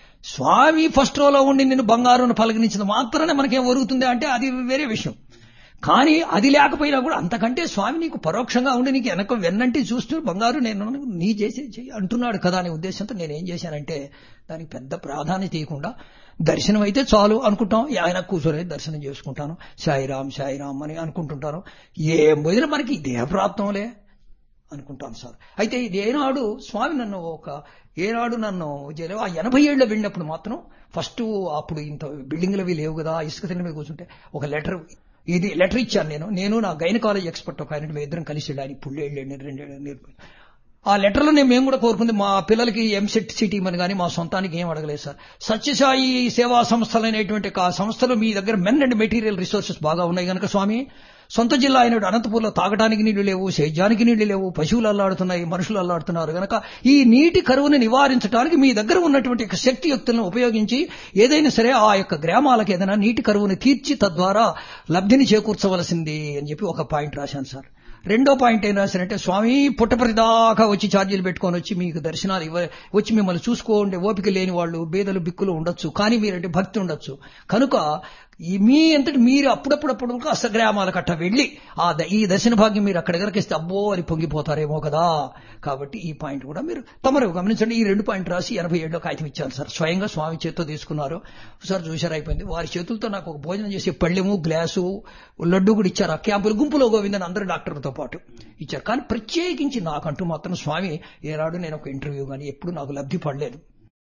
స్వామి ఫస్ట్ రోలో ఉండి నిన్ను బంగారును పలకనించిన మాత్రమే మనకేం ఒరుగుతుంది అంటే అది వేరే విషయం కానీ అది లేకపోయినా కూడా అంతకంటే స్వామి నీకు పరోక్షంగా ఉండి నీకు వెనక వెన్నంటి చూస్తూ బంగారు నేను నీ చేసి చెయ్యి అంటున్నాడు కదా అనే ఉద్దేశంతో నేను ఏం చేశానంటే దానికి పెద్ద ప్రాధాన్యత ఇవ్వకుండా దర్శనం అయితే చాలు అనుకుంటాం ఆయన కూర్చొని దర్శనం చేసుకుంటాను సాయిరామ్ సాయిరామ్ అని అనుకుంటుంటాను ఏం పోయినా మనకి ఇదే ప్రాప్తంలే అనుకుంటాను సార్ అయితే ఇది ఏనాడు స్వామి నన్ను ఒక ఏనాడు నన్ను జర- ఆ ఎనభై ఏళ్ళలో వెళ్ళినప్పుడు మాత్రం ఫస్ట్ అప్పుడు ఇంత బిల్డింగ్లు అవి లేవు కదా ఇసుక తిన్న మీద కూర్చుంటే ఒక లెటర్ ఇది లెటర్ ఇచ్చాను నేను నేను నా గైనకాలజీ ఎక్స్పర్ట్ ఒక ఆయన మేము ఇద్దరం కలిసి వెళ్ళి ఆయన ఇప్పుడు వెళ్ళండి రెండు నేర్పి ఆ లెటర్లో నేను మేము కూడా కోరుకుంది మా పిల్లలకి ఎంసెట్ సిటీ అని కానీ మా సొంతానికి ఏం అడగలేదు సార్ సత్యసాయి సేవా సంస్థలు అనేటువంటి ఒక సంస్థలు మీ దగ్గర మెన్ అండ్ మెటీరియల్ రిసోర్సెస్ బాగా ఉన్నాయి కనుక స్వామి సొంత జిల్లా అయిన అనంతపూర్లో తాగడానికి నీళ్లు లేవు సేద్యానికి నీళ్లు లేవు పశువులు అల్లాడుతున్నాయి మనుషులు అల్లాడుతున్నారు కనుక ఈ నీటి కరువుని నివారించడానికి మీ దగ్గర ఉన్నటువంటి యొక్క శక్తియుక్తులను ఉపయోగించి ఏదైనా సరే ఆ యొక్క గ్రామాలకు ఏదైనా నీటి కరువుని తీర్చి తద్వారా లబ్ధిని చేకూర్చవలసింది అని చెప్పి ఒక పాయింట్ రాశాను సార్ రెండో పాయింట్ ఏం రాశారంటే స్వామి పుట్టపర్తి దాకా వచ్చి ఛార్జీలు పెట్టుకొని వచ్చి మీకు దర్శనాలు ఇవ్వ వచ్చి మిమ్మల్ని చూసుకోండి ఓపిక లేని వాళ్ళు బేదలు బిక్కులు ఉండొచ్చు కానీ మీరంటే భక్తి ఉండొచ్చు కనుక ఈ మీ అంతటి మీరు అప్పుడప్పుడప్పుడు కాస్త గ్రామాలకు అట్ట వెళ్ళి ఆ ద- ఈ దర్శన భాగ్యం మీరు అక్కడ గనకిస్తే అబ్బో అని పొంగిపోతారేమో కదా కాబట్టి ఈ పాయింట్ కూడా మీరు తమరు గమనించండి ఈ రెండు పాయింట్ రాసి ఎనభై ఏడులో కాగితం ఇచ్చాను సార్ స్వయంగా స్వామి చేతితో తీసుకున్నారు సార్ చూశారు అయిపోయింది వారి చేతులతో నాకు ఒక భోజనం చేసే పళ్ళెము గ్లాసు లడ్డు కూడా ఇచ్చారు ఆ క్యాంపుల గుంపులో గోవిందని అందరు డాక్టర్లతో పాటు ఇచ్చారు కానీ ప్రత్యేకించి నాకంటూ మాత్రం స్వామి ఏనాడు నేను ఒక ఇంటర్వ్యూ కానీ ఎప్పుడు నాకు లబ్ధి పడలేదు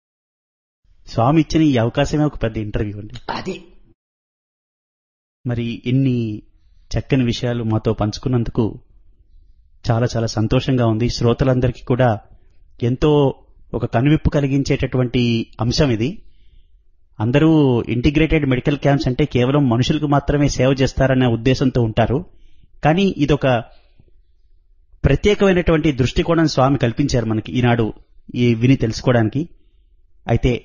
స్వామి ఇచ్చిన ఈ అవకాశమే ఒక పెద్ద ఇంటర్వ్యూ అండి అది మరి ఇన్ని చక్కని విషయాలు మాతో పంచుకున్నందుకు చాలా చాలా సంతోషంగా ఉంది శ్రోతలందరికీ కూడా ఎంతో ఒక కనువిప్పు కలిగించేటటువంటి అంశం ఇది అందరూ ఇంటిగ్రేటెడ్ మెడికల్ క్యాంప్స్ అంటే కేవలం మనుషులకు మాత్రమే సేవ చేస్తారనే ఉద్దేశంతో ఉంటారు కానీ ఇదొక ప్రత్యేకమైనటువంటి దృష్టికోణం స్వామి కల్పించారు మనకి ఈనాడు ఈ విని తెలుసుకోవడానికి అయితే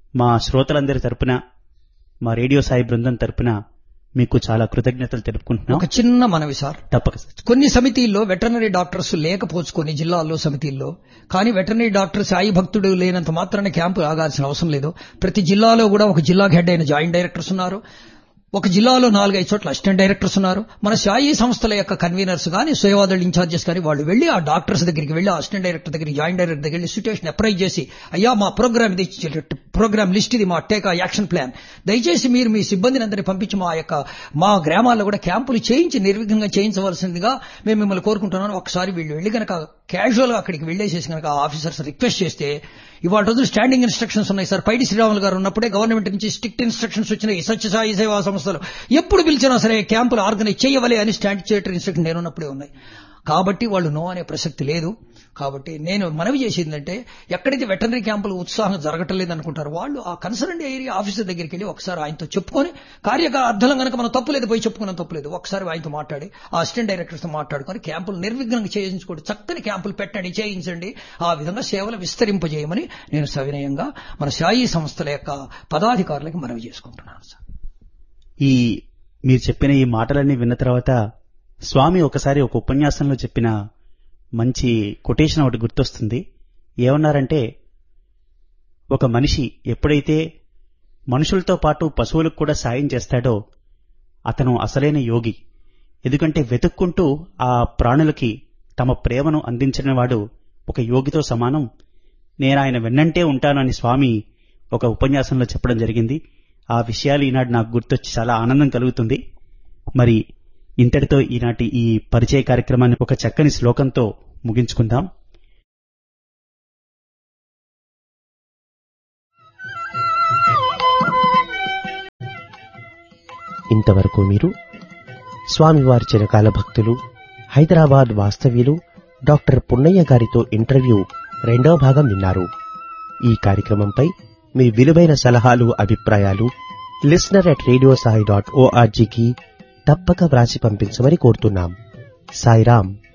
మా శ్రోతలందరి తరపున మా రేడియో సాయి బృందం తరపున మీకు చాలా కృతజ్ఞతలు తెలుపుకుంటున్నాం ఒక చిన్న మనవి సార్ తప్పక సార్. కొన్ని సమితిల్లో వెటర్నరీ డాక్టర్స్ లేకపోవచ్చు కొన్ని జిల్లాల్లో సమితిల్లో కానీ వెటర్నరీ డాక్టర్ సాయి భక్తుడు లేనంత మాత్రాన క్యాంపు ఆగాల్సిన అవసరం లేదు ప్రతి జిల్లాలో కూడా ఒక జిల్లాకి హెడ్ అయిన జాయింట్ డైరెక్టర్స్ ఉన్నారు ఒక జిల్లాలో నాలుగైదు చోట్ల అసిస్టెంట్ డైరెక్టర్స్ ఉన్నారు మన సాయి సంస్థల యొక్క కన్వీనర్స్ కానీ సేవాదళ ఇన్ఛార్జెస్ కానీ వాళ్ళు వెళ్లి ఆ డాక్టర్స్ దగ్గరికి వెళ్లి అసిస్టెంట్ డైరెక్టర్ దగ్గరికి జాయింట్ డైరెక్టర్ దగ్గరికి వెళ్ళి సిచ్యువేషన్ అప్రైజ్ చేసి అయ్యా మా ప్రోగ్రామ్ ఇది ప్రోగ్రామ్ లిస్ట్ ఇది మా టేక్ యాక్షన్ ప్లాన్ దయచేసి మీరు మీ సిబ్బందిని అందరినీ పంపించి మా యొక్క మా గ్రామాల్లో కూడా క్యాంపులు చేయించి నిర్విఘ్నంగా చేయించవలసిందిగా మేము మిమ్మల్ని కోరుకుంటున్నాను ఒకసారి వీళ్ళు వెళ్ళి కనుక క్యాజువల్ గా అక్కడికి వెళ్ళేసేసి కనుక ఆ ఆఫీసర్స్ రిక్వెస్ట్ చేస్తే ఇవాళ రోజు స్టాండింగ్ ఇన్స్ట్రక్షన్స్ ఉన్నాయి సార్ పైడి శ్రీరాములు గారు ఉన్నప్పుడే గవర్నమెంట్ నుంచి స్ట్రిక్ట్ ఇన్స్ట్రక్షన్స్ వచ్చినాయి సత్యసాయి సేవా సంస్థలు ఎప్పుడు పిలిచినా సరే క్యాంపులు ఆర్గనైజ్ చేయవలే అని స్టాట్యుటరీ ఇన్స్ట్రక్షన్ నేనున్నప్పుడే ఉన్నాయి కాబట్టి వాళ్ళు నో అనే ప్రసక్తి లేదు కాబట్టి నేను మనవి చేసిందంటే ఎక్కడైతే వెటనరీ క్యాంపులు ఉత్సాహం జరగటం లేదు అనుకుంటారు వాళ్ళు ఆ కన్సర్న్ ఏరియా ఆఫీసర్ దగ్గరికి వెళ్ళి ఒకసారి ఆయనతో చెప్పుకొని కార్యక అర్థం కనుక మనం తప్పులేదు పోయి చెప్పుకున్నాం తప్పులేదు ఒకసారి ఆయనతో మాట్లాడి ఆ అసిస్టెంట్ డైరెక్టర్స్ తో మాట్లాడుకొని క్యాంపులు నిర్విఘ్నంగా చేయించుకోండి చక్కని క్యాంపులు పెట్టండి చేయించండి ఆ విధంగా సేవలు విస్తరింపజేయమని నేను సవినయంగా మన సాయి సంస్థల యొక్క పదాధికారులకి మనవి చేసుకుంటున్నాను సార్ ఈ మీరు చెప్పిన ఈ మాటలన్నీ విన్న తర్వాత స్వామి ఒకసారి ఒక ఉపన్యాసంలో చెప్పిన మంచి కొటేషన్ ఒకటి గుర్తొస్తుంది ఏమన్నారంటే ఒక మనిషి ఎప్పుడైతే మనుషులతో పాటు పశువులకు కూడా సాయం చేస్తాడో అతను అసలైన యోగి ఎందుకంటే వెతుక్కుంటూ ఆ ప్రాణులకి తమ ప్రేమను అందించిన వాడు ఒక యోగితో సమానం నేను ఆయన వెన్నంటే ఉంటానని స్వామి ఒక ఉపన్యాసంలో చెప్పడం జరిగింది ఆ విషయాలు ఈనాడు నాకు గుర్తొచ్చి చాలా ఆనందం కలుగుతుంది మరి ఇంతటితో ఈనాటి ఈ పరిచయ కార్యక్రమాన్ని ఒక చక్కని శ్లోకంతో ముగించుకుందాం ఇంతవరకు మీరు స్వామివారి చిరకాల భక్తులు హైదరాబాద్ వాస్తవ్యులు డాక్టర్ పున్నయ్య గారితో ఇంటర్వ్యూ రెండవ భాగం విన్నారు ఈ కార్యక్రమంపై మీ విలువైన సలహాలు అభిప్రాయాలు listener at radio Sai dot ఓఆర్జీకి తప్పక వ్రాసి పంపించమని కోరుతున్నాం సాయిరాం